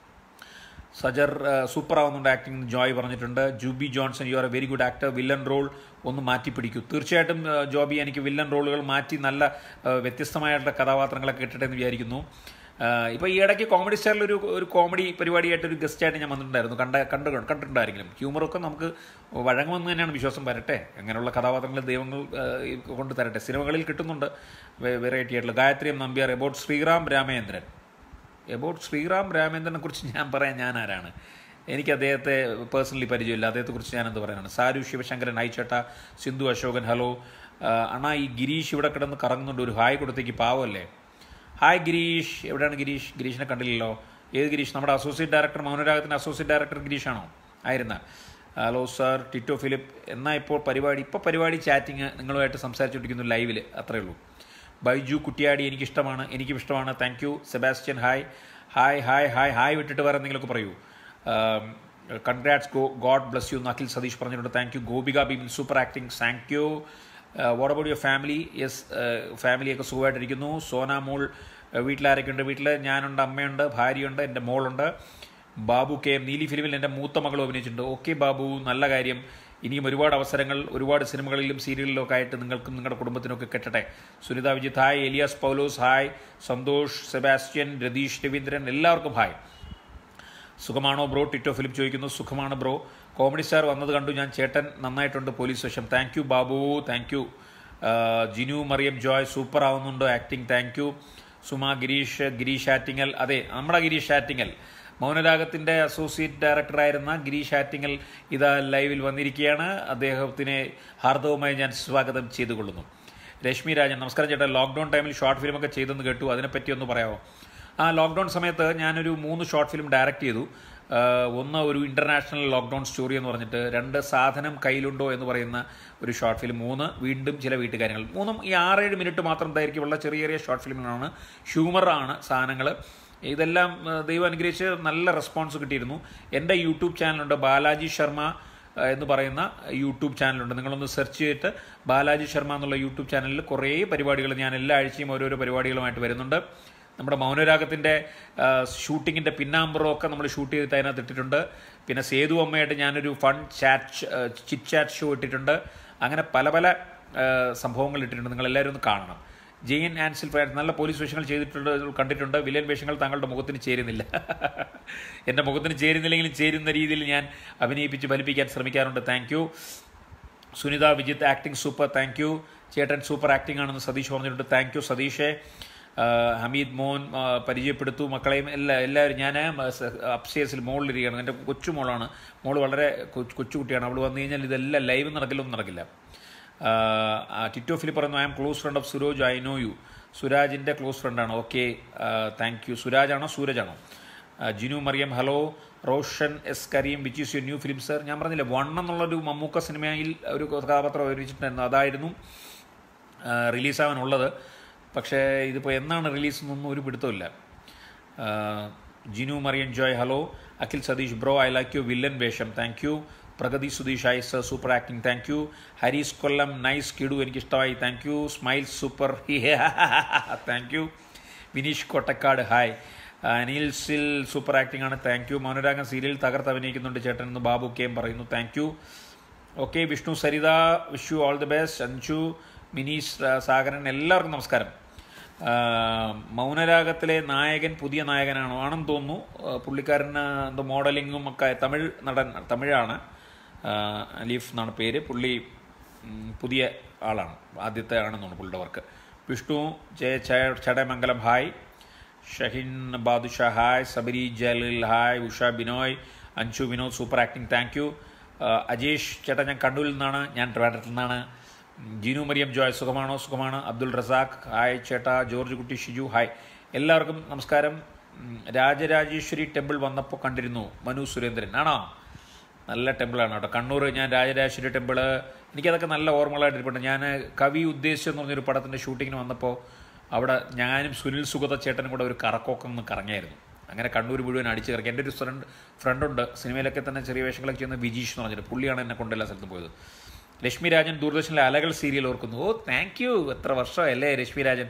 സജർ സൂപ്പർ ആവുന്നുണ്ട് ആക്ടിങ് ജോയ് പറഞ്ഞിട്ടുണ്ട് Juby Johnson you are a very good actor villain role ഒന്ന് മാറ്റി പിടിക്കൂ തീർച്ചയായിട്ടും ആ, ജോബി എനിക്ക് വില്ലൻ റോളുകൾ മാറ്റി നല്ല ആ, വ്യത്യസ്തമായിട്ടുള്ള കഥാപാത്രങ്ങളൊക്കെ കിട്ടട്ടെ എന്ന് വിചാരിക്കുന്നു ഇപ്പോൾ ഈ ഇടയ്ക്ക് കോമഡി സ്റ്റാറിൽ ഒരു ഒരു കോമഡി പരിപാടിയായിട്ട് ഒരു ഗസ്റ്റായിട്ട് ഞാൻ വന്നിട്ടുണ്ടായിരുന്നു കണ്ട കണ്ട് കണ്ടിട്ടുണ്ടായിരിക്കും ഹ്യൂമറൊക്കെ നമുക്ക് വഴങ്ങുമെന്ന് തന്നെയാണ് വിശ്വാസം വരട്ടെ അങ്ങനെയുള്ള കഥാപാത്രങ്ങൾ ദൈവങ്ങൾ ആ, ഈ കൊണ്ട് തരട്ടെ സിനിമകളിൽ കിട്ടുന്നുണ്ട് വെറൈറ്റി ആയിട്ടുള്ള Gayathri M Nambiar about Sreeram Ramendran about Sreeram രാമേന്ദ്രനെ കുറിച്ച് ഞാൻ പറയാൻ ഞാൻ ആരാണ് എനിക്ക് അദ്ദേഹത്തെ പേഴ്സണലി പരിചയമില്ല അദ്ദേഹത്തെക്കുറിച്ച് ഞാൻ എന്ത് പറയാനാണ് സാരു ശിവശങ്കരൻ ഐച്ചേട്ട സിന്ധു അശോകൻ ഹലോ ആ, അണ്ണാ ഈ ഗിരീഷ് ഇവിടെ കിടന്ന് കറങ്ങുന്നുണ്ട് ഒരു ഹായ് കൊടുത്തേക്ക് പാവമല്ലേ ഹായ് ഗിരീഷ് എവിടെയാണ് ഗിരീഷ് ഗിരീഷിനെ കണ്ടില്ലല്ലോ ഏത് ഗിരീഷ് നമ്മുടെ അസോസിയേറ്റ് ഡയറക്ടർ മൗനരാഗത്തിൻ്റെ അസോസിയേറ്റ് ഡയറക്ടർ ഗിരീഷാണോ ആയിരുന്ന ഹലോ സാർ ടിറ്റോ ഫിലിപ്പ് എന്നാൽ ഇപ്പോൾ പരിപാടി ഇപ്പോൾ പരിപാടി ചാറ്റിങ് നിങ്ങളുമായിട്ട് സംസാരിച്ചുകൊണ്ടിരിക്കുന്നു ലൈവിൽ അത്രേ ഉള്ളൂ ബൈജു കുട്ടിയാടി എനിക്കിഷ്ടമാണ് എനിക്കും ഇഷ്ടമാണ് thank you Sebastian hi hi hi hi hi വിട്ടിട്ട് വേറെ എന്തെങ്കിലുമൊക്കെ പറയൂ congrats go God bless you Akhil Satheesh പറഞ്ഞിട്ടുണ്ട് thank you Gopika Bimin super acting thank you what about your family yes ഫാമിലിയൊക്കെ സുഖമായിട്ടിരിക്കുന്നു സോന മോൾ വീട്ടിലാരൊക്കെ ഉണ്ട് വീട്ടിൽ ഞാനുണ്ട് അമ്മയുണ്ട് ഭാര്യയുണ്ട് എൻ്റെ മോളുണ്ട് ബാബു കെ എം നീലി ഫിലിമിൽ എൻ്റെ മൂത്ത മകളും അഭിനയിച്ചിട്ടുണ്ട് ഓക്കെ ബാബു നല്ല കാര്യം ഇനിയും ഒരുപാട് അവസരങ്ങൾ ഒരുപാട് സിനിമകളിലും സീരിയലിലും ഒക്കെ ആയിട്ട് നിങ്ങൾക്കും നിങ്ങളുടെ കുടുംബത്തിനൊക്കെ കെട്ടട്ടെ സുനിത വിജിത്ത് ഹായ് എലിയാസ് പൗലോസ് ഹായ് സന്തോഷ് സെബാസ്റ്റ്യൻ രതീഷ് രവീന്ദ്രൻ എല്ലാവർക്കും ഹായ് സുഖമാണോ ബ്രോ ടിറ്റോ ഫിലിപ്പ് ചോദിക്കുന്നു സുഖമാണ് ബ്രോ കോമഡി സ്റ്റാർ വന്നത് കണ്ടു ഞാൻ ചേട്ടൻ നന്നായിട്ടുണ്ട് പോലീസ് വശം thank you Babu thank you Jinu Mariyam Joy super ആവുന്നുണ്ട് acting thank you Suma Gireesh Gireesh Attingal അതെ നമ്മുടെ ഗിരീഷ് ആറ്റിങ്ങൽ മൗനരാഗത്തിൻ്റെ അസോസിയേറ്റ് ഡയറക്ടറായിരുന്ന ഗിരീഷ് ആറ്റിങ്ങൽ ഇതാ ലൈവിൽ വന്നിരിക്കുകയാണ് അദ്ദേഹത്തിനെ ഹാർദവുമായി ഞാൻ സ്വാഗതം ചെയ്തുകൊള്ളുന്നു രശ്മി രാജൻ നമസ്കാരം ചേട്ടാ ലോക്ക്ഡൗൺ ടൈമിൽ ഷോർട്ട് ഫിലിമൊക്കെ ചെയ്തെന്ന് കേട്ടു അതിനെപ്പറ്റി ഒന്ന് പറയാമോ ആ ലോക്ക്ഡൗൺ സമയത്ത് ഞാനൊരു മൂന്ന് ഷോർട്ട് ഫിലിം ഡയറക്റ്റ് ചെയ്തു ആ, ഒന്ന് ഒരു ഇൻ്റർനാഷണൽ ലോക്ക്ഡൗൺ സ്റ്റോറി എന്ന് പറഞ്ഞിട്ട് രണ്ട് സാധനം കയ്യിലുണ്ടോ എന്ന് പറയുന്ന ഒരു ഷോർട്ട് ഫിലിം മൂന്ന് വീണ്ടും ചില വീട്ടുകാര്യങ്ങൾ മൂന്നും ഈ ആറേഴ് മിനിറ്റ് മാത്രം ദൈർഘ്യമുള്ള ചെറിയ ചെറിയ ഷോർട്ട് ഫിലിമുകളാണ് ഹ്യൂമറാണ് സാധനങ്ങൾ ഇതെല്ലാം ആ, ദൈവം അനുഗ്രഹിച്ച് നല്ല റെസ്പോൺസ് കിട്ടിയിരുന്നു എൻ്റെ യൂട്യൂബ് ചാനലുണ്ട് ബാലാജി ശർമ്മ ആ, എന്ന് പറയുന്ന യൂട്യൂബ് ചാനലുണ്ട് നിങ്ങളൊന്ന് സെർച്ച് ചെയ്തിട്ട് ബാലാജി ശർമ്മ എന്നുള്ള യൂട്യൂബ് ചാനലിൽ കുറേ പരിപാടികൾ ഞാൻ എല്ലാ ആഴ്ചയും ഓരോരോ പരിപാടികളുമായിട്ട് വരുന്നുണ്ട് നമ്മുടെ മൗനരാഗത്തിൻ്റെ ഷൂട്ടിങ്ങിൻ്റെ പിന്നാമ്പറോ ഒക്കെ നമ്മൾ ഷൂട്ട് ചെയ്തിട്ട് അതിനകത്ത് ഇട്ടിട്ടുണ്ട് പിന്നെ സേതു അമ്മയായിട്ട് ഞാനൊരു fun chat chit chat show ഇട്ടിട്ടുണ്ട് അങ്ങനെ പല പല ആ, സംഭവങ്ങൾ ഇട്ടിട്ടുണ്ട് നിങ്ങളെല്ലാവരും ഒന്ന് കാണണം ജെയിൻ ആൻസിൽ ഫ്രാൻസ് നല്ല പോലീസ് വേഷങ്ങൾ ചെയ്തിട്ടുണ്ട് കണ്ടിട്ടുണ്ട് വില്ലൻ വേഷങ്ങൾ താങ്കളുടെ മുഖത്തിന് ചേരുന്നില്ല എൻ്റെ മുഖത്തിന് ചേരുന്നില്ലെങ്കിലും ചേരുന്ന രീതിയിൽ ഞാൻ അഭിനയിപ്പിച്ച് ഫലിപ്പിക്കാൻ ശ്രമിക്കാറുണ്ട് thank you Sunitha Vijith acting super thank you ചേട്ടൻ സൂപ്പർ ആക്ടിംഗ് ആണെന്ന് സതീഷ് പറഞ്ഞിട്ടുണ്ട് താങ്ക് യു സതീഷേ ആ, ഹമീദ് മോൻ ആ, പരിചയപ്പെടുത്തു മക്കളെയും എല്ലാ എല്ലാവരും ഞാൻ അപ്സ്റ്റേഴ്സിൽ മോളിലിരിക്കുകയാണ് എൻ്റെ കൊച്ചു മോളാണ് മോൾ വളരെ കൊച്ചു കൊച്ചുകുട്ടിയാണ് അവൾ വന്നു കഴിഞ്ഞാൽ ഇതെല്ലാം ലൈവ് നടക്കില്ലൊന്നും നടക്കില്ല ആ, ആ, ടിറ്റോ ഫിലിപ്പ് പറഞ്ഞു I'm close friend of Suroj I know you സുരാജിൻ്റെ ക്ലോസ് ഫ്രണ്ടാണ് ഓക്കെ താങ്ക് യു സുരാജാണോ സൂരജാണോ ആ, Jinu Mariyam hello Roshan S Kareem which is you new film sir ഞാൻ പറഞ്ഞില്ലേ വൺ എന്നുള്ളൊരു മമ്മൂക്ക സിനിമയിൽ ഒരു കഥാപാത്രം അവതരിച്ചിട്ടുണ്ടായിരുന്നു അതായിരുന്നു റിലീസാവാനുള്ളത് പക്ഷേ ഇതിപ്പോൾ എന്നാണ് റിലീസ് എന്നൊന്നും ഒരു പിടുത്തമില്ല ആ, Jinu Mariyan Joy hello Akhil Satheesh bro I like you villain വേഷം thank you Pragathi Sudheesh I sir super acting thank you Harees Kollam nice കിടു എനിക്കിഷ്ടമായി thank you smile super thank you Vineesh Kottakkad hi അനിൽസിൽ സൂപ്പർ ആക്ടിംഗ് ആണ് താങ്ക് യു മൗനരാഗം സീരിയൽ തകർത്ത് അഭിനയിക്കുന്നുണ്ട് ചേട്ടൻ എന്ന് ബാബു കെ എം പറയുന്നു thank you okay Vishnu Saritha wish you all the best Anju Mineesh ആ, സാഗരൻ എല്ലാവർക്കും നമസ്കാരം ആ, മൗനരാഗത്തിലെ നായകൻ പുതിയ നായകനാണോ ആണെന്ന് തോന്നുന്നു ആ, പുള്ളിക്കാരന് എന്തോ മോഡലിങ്ങും ഒക്കെ തമിഴ് നടൻ തമിഴാണ് ആ, അലീഫ് എന്നാണ് പേര് പുള്ളി ഉം, പുതിയ ആളാണ് ആദ്യത്തെ ആണെന്ന് തോന്നുന്നു പുള്ളിയുടെ വർക്ക് വിഷ്ണു ജയ ച- Chadayamangalam hi Shahin Badusha hi Sabari Jaleel hi Usha Binoy Anshu Vinod super acting thank you Ajesh ചേട്ടാ ഞാൻ കണ്ണൂരിൽ നിന്നാണ് ഞാൻ ട്രിവാൻഡ്രത്തിൽ നിന്നാണ് ജിനു മരിയം ജോയ് സുഖമാണോ സുഖമാണ് അബ്ദുൾ റസാഖ് ഹായ് ചേട്ടാ ജോർജ് കുട്ടി ഷിജു ഹായ് എല്ലാവർക്കും നമസ്കാരം ഉം, രാജരാജേശ്വരി ടെമ്പിൾ വന്നപ്പോൾ കണ്ടിരുന്നു മനു സുരേന്ദ്രൻ ആണോ നല്ല ടെമ്പിളാണ് കേട്ടോ കണ്ണൂർ ഞാൻ രാജരാജേശ്വരി ടെമ്പിള് എനിക്കതൊക്കെ നല്ല ഓർമ്മകളായിട്ടിരിപ്പുണ്ട് ഞാൻ കവി ഉദ്ദേശം എന്ന് പറഞ്ഞൊരു പടത്തിൻ്റെ ഷൂട്ടിങ്ങിന് വന്നപ്പോൾ അവിടെ ഞാനും സുനിൽ സുഗത ചേട്ടനും കൂടെ ഒരു കറക്കമൊക്കെ ഒന്ന് കറങ്ങിയായിരുന്നു അങ്ങനെ കണ്ണൂർ മുഴുവൻ അടിച്ച് കറക്കി എൻ്റെ ഒരു ഫ്രണ്ട് ഫ്രണ്ടുണ്ട് സിനിമയിലൊക്കെ തന്നെ ചെറിയ വേഷങ്ങളൊക്കെ ചെയ്യുന്ന വിജീഷ് എന്ന് പറഞ്ഞിട്ട് പുള്ളിയാണ് എന്നെ കൊണ്ട് എല്ലാ സ്ഥലത്തും പോയത് ലക്ഷ്മി രാജൻ ദൂരദർശനിലെ അലകൾ സീരിയൽ ഓർക്കുന്നു ഓ താങ്ക് യു എത്ര വർഷമല്ലേ രശ്മി രാജൻ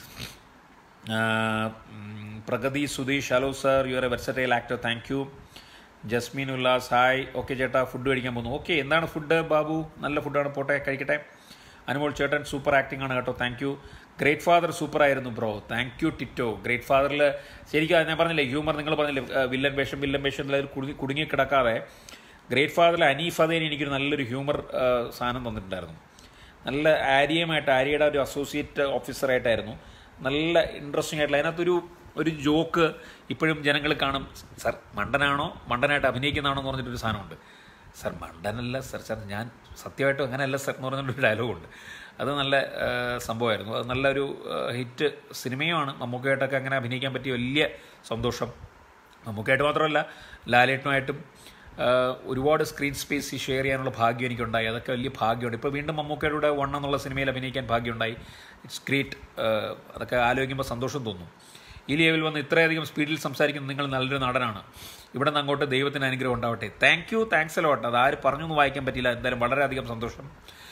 ആ, ഉം, Pragathi Sudheesh hello sir you are a versatile actor thank you Jasmine Ullas hi okay ചേട്ടാ ഫുഡ് കഴിക്കാൻ പോകുന്നു ഓക്കെ എന്താണ് ഫുഡ് ബാബു നല്ല ഫുഡാണ് പോട്ടെ കഴിക്കട്ടെ അനുമോൾ ചേട്ടൻ സൂപ്പർ ആക്ടിംഗ് ആണ് കേട്ടോ thank you great father super ആയിരുന്നു bro thank you Tito great ഫാദറിൽ ശരിക്കും അത് ഞാൻ പറഞ്ഞില്ലേ ഹ്യൂമർ നിങ്ങൾ പറഞ്ഞില്ലേ ആ, വില്ലൻ വേഷം വില്ലൻ വേഷം എന്നുള്ളതിൽ കുടുങ്ങി കുടുങ്ങി കിടക്കാതെ ഗ്രേറ്റ് ഫാദറിൽ അനീഫ് അദേൻ എനിക്കൊരു നല്ലൊരു ഹ്യൂമർ ആ, സാധനം തന്നിട്ടുണ്ടായിരുന്നു നല്ല ആര്യമായിട്ട് ആര്യയുടെ ഒരു അസോസിയേറ്റ് ഓഫീസറായിട്ടായിരുന്നു നല്ല ഇൻട്രസ്റ്റിംഗ് ആയിട്ടുള്ള അതിനകത്തൊരു ഒരു ജോക്ക് ഇപ്പോഴും ജനങ്ങൾ കാണും സർ മണ്ടനാണോ മണ്ടനായിട്ട് അഭിനയിക്കുന്നതാണോ എന്ന് പറഞ്ഞിട്ടൊരു സാധനമുണ്ട് സർ മണ്ടനല്ല സർ സർ ഞാൻ സത്യമായിട്ടും അങ്ങനെയല്ല സർ എന്ന് പറഞ്ഞിട്ടൊരു ഡയലോഗുണ്ട് അത് നല്ല ആ, സംഭവമായിരുന്നു അത് നല്ലൊരു ആ, ഹിറ്റ് സിനിമയുമാണ് മമ്മൂക്കയായിട്ടൊക്കെ അങ്ങനെ അഭിനയിക്കാൻ പറ്റിയ വലിയ സന്തോഷം മമ്മൂക്കയായിട്ട് മാത്രമല്ല ലാലേട്ടനുമായിട്ടും ആ, ഒരുപാട് സ്ക്രീൻ സ്പേസ് ഷെയർ ചെയ്യാനുള്ള ഭാഗ്യം എനിക്കുണ്ടായി അതൊക്കെ വലിയ ഭാഗ്യമുണ്ട് ഇപ്പോൾ വീണ്ടും മമ്മൂക്കയുടെ വൺ എന്നുള്ള സിനിമയിൽ അഭിനയിക്കാൻ ഭാഗ്യമുണ്ടായി ഇറ്റ്സ് ഗ്രേറ്റ് അതൊക്കെ ആലോചിക്കുമ്പോൾ സന്തോഷം തോന്നും ഈ ലെവൽ വന്ന് ഇത്രയധികം സ്പീഡിൽ സംസാരിക്കുന്ന നിങ്ങൾ നല്ലൊരു നടനാണ് ഇവിടെ നിന്ന് അങ്ങോട്ട് ദൈവത്തിന് അനുഗ്രഹം ഉണ്ടാവട്ടെ താങ്ക് യു താങ്ക്സ് അലോട്ട് അത് ആര് പറഞ്ഞൊന്നും വായിക്കാൻ പറ്റില്ല എന്തായാലും വളരെയധികം സന്തോഷം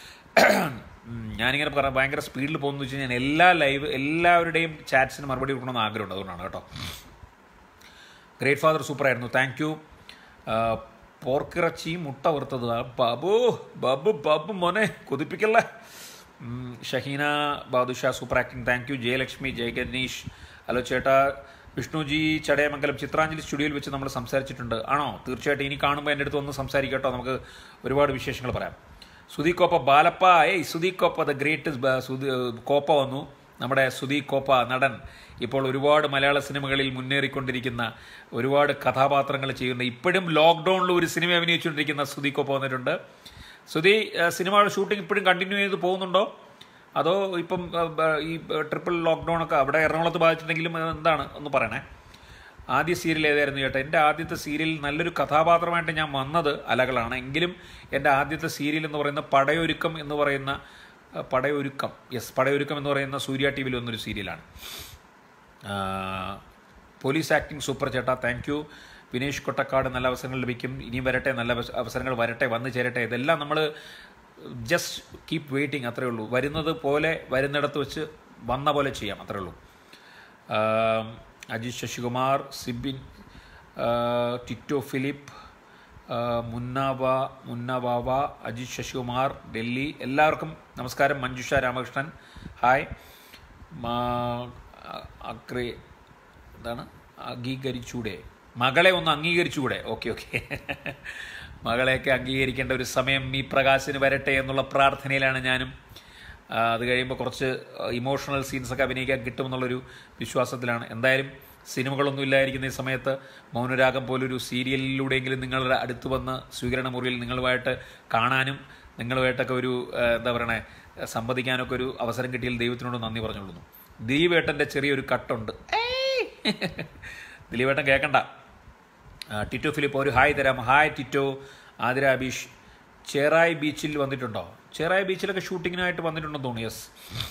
ഉം, ഞാനിങ്ങനെ പറയാം ഭയങ്കര സ്പീഡിൽ പോകുന്നു വെച്ച് കഴിഞ്ഞാൽ എല്ലാ ലൈവ് എല്ലാവരുടെയും ചാറ്റ്സിന് മറുപടി കൊടുക്കണമെന്ന് ആഗ്രഹമുണ്ട് അതുകൊണ്ടാണ് കേട്ടോ ഗ്രേറ്റ് ഫാദർ സൂപ്പറായിരുന്നു താങ്ക് യു പോർക്കിറച്ചി മുട്ട വറുത്തത് ആ ബാബു ബാബു ബാബു മോനെ കൊതിപ്പിക്കല്ലേ ഉം, Shaheena Badusha super acting thank you Jayalakshmi Jayaganeesh hello ചേട്ടാ വിഷ്ണുജി ചടയമംഗലം ചിത്രാഞ്ജലി സ്റ്റുഡിയോയിൽ വെച്ച് നമ്മൾ സംസാരിച്ചിട്ടുണ്ട് ആണോ തീർച്ചയായിട്ടും ഇനി കാണുമ്പോൾ എൻ്റെ അടുത്ത് ഒന്ന് സംസാരിക്കട്ടോ നമുക്ക് ഒരുപാട് വിശേഷങ്ങൾ പറയാം സുധി കോപ്പ ബാലപ്പ ഏയ് സുധി കോപ്പ ദ ഗ്രേറ്റസ്റ്റ് സുധി കോപ്പ വന്നു നമ്മുടെ സുധി കോപ്പ നടൻ ഇപ്പോൾ ഒരുപാട് മലയാള സിനിമകളിൽ മുന്നേറിക്കൊണ്ടിരിക്കുന്ന ഒരുപാട് കഥാപാത്രങ്ങൾ ചെയ്യുന്ന ഇപ്പോഴും ലോക്ക്ഡൗണിൽ ഒരു സിനിമ അഭിനയിച്ചുകൊണ്ടിരിക്കുന്ന സുധി കോപ്പ വന്നിട്ടുണ്ട് സുധി സിനിമയുടെ ഷൂട്ടിംഗ് ഇപ്പോഴും കണ്ടിന്യൂ ചെയ്ത് പോകുന്നുണ്ടോ അതോ ഇപ്പം ആ, ബ- ഈ ട്രിപ്പിൾ ലോക്ക്ഡൗൺ ഒക്കെ അവിടെ എറണാകുളത്ത് ബാധിച്ചിട്ടുണ്ടെങ്കിലും അത് എന്താണ് ഒന്ന് പറയണേ ആദ്യ സീരിയൽ ഏതായിരുന്നു ചേട്ടാ എൻ്റെ ആദ്യത്തെ സീരിയൽ നല്ലൊരു കഥാപാത്രമായിട്ട് ഞാൻ വന്നത് അലകളാണ് എങ്കിലും എൻ്റെ ആദ്യത്തെ സീരിയൽ എന്ന് പറയുന്ന പടയൊരുക്കം എന്ന് പറയുന്ന ആ, പടയൊരുക്കം യെസ് പടയൊരുക്കം എന്ന് പറയുന്ന സൂര്യ ടി വിയിൽ വന്നൊരു സീരിയലാണ് ആ, പോലീസ് ആക്ടിംഗ് സൂപ്പർ ചേട്ടാ താങ്ക് യു വിനേഷ് കൊട്ടക്കാട് നല്ല അവസരങ്ങൾ ലഭിക്കും ഇനിയും വരട്ടെ നല്ല അവസ- അവസരങ്ങൾ വരട്ടെ വന്നു ചേരട്ടെ ഇതെല്ലാം നമ്മൾ ജസ്റ്റ് കീപ്പ് വെയിറ്റിംഗ് അത്രേ ഉള്ളൂ വരുന്നത് പോലെ വരുന്നിടത്ത് വെച്ച് വന്ന പോലെ ചെയ്യാം അത്രേ ഉള്ളൂ ആം, അജിത് ശശികുമാർ സിബിൻ ആ, ടിറ്റോ ഫിലിപ്പ് ആ, മുന്നാവ മുന്നവാവ അജിത് ശശികുമാർ ഡൽഹി എല്ലാവർക്കും നമസ്കാരം മഞ്ജുഷ രാമകൃഷ്ണൻ ഹായ് മാ- അ- അക്രേ എന്താണ് അംഗീകരിച്ചൂടെ മകളെ ഒന്ന് അംഗീകരിച്ചുകൂടെ ഓക്കെ ഓക്കെ മകളെയൊക്കെ അംഗീകരിക്കേണ്ട ഒരു സമയം ഈ പ്രകാശിന് വരട്ടെ എന്നുള്ള പ്രാർത്ഥനയിലാണ് ഞാനും ആ, അത് കഴിയുമ്പോൾ കുറച്ച് ഇമോഷണൽ സീൻസൊക്കെ അഭിനയിക്കാൻ കിട്ടുമെന്നുള്ളൊരു വിശ്വാസത്തിലാണ് എന്തായാലും സിനിമകളൊന്നും ഇല്ലായിരിക്കുന്ന ഈ സമയത്ത് മൗനരാഗം പോലൊരു സീരിയലിലൂടെയെങ്കിലും നിങ്ങളുടെ അടുത്ത് വന്ന് സ്വീകരണ മുറിയിൽ നിങ്ങളുമായിട്ട് കാണാനും നിങ്ങളുമായിട്ടൊക്കെ ഒരു ആ, എന്താ പറയണേ സംവദിക്കാനൊക്കെ ഒരു അവസരം കിട്ടിയാൽ ദൈവത്തിനോട് നന്ദി പറഞ്ഞുകൊള്ളുന്നു ദിലീപേട്ടൻ്റെ ചെറിയൊരു കട്ടുണ്ട് ഏയ്! ദിലീപേട്ടൻ കേൾക്കണ്ട ആ, ടിറ്റോ ഫിലിപ്പ് ഒരു ഹായ് തരാം ഹായ് ടിറ്റോ ആതിര അബീഷ് ചേറായി ബീച്ചിൽ വന്നിട്ടുണ്ടോ ചേറായി ബീച്ചിലൊക്കെ ഷൂട്ടിങ്ങിനായിട്ട് വന്നിട്ടുണ്ടെന്ന് തോന്നുന്നു യെസ്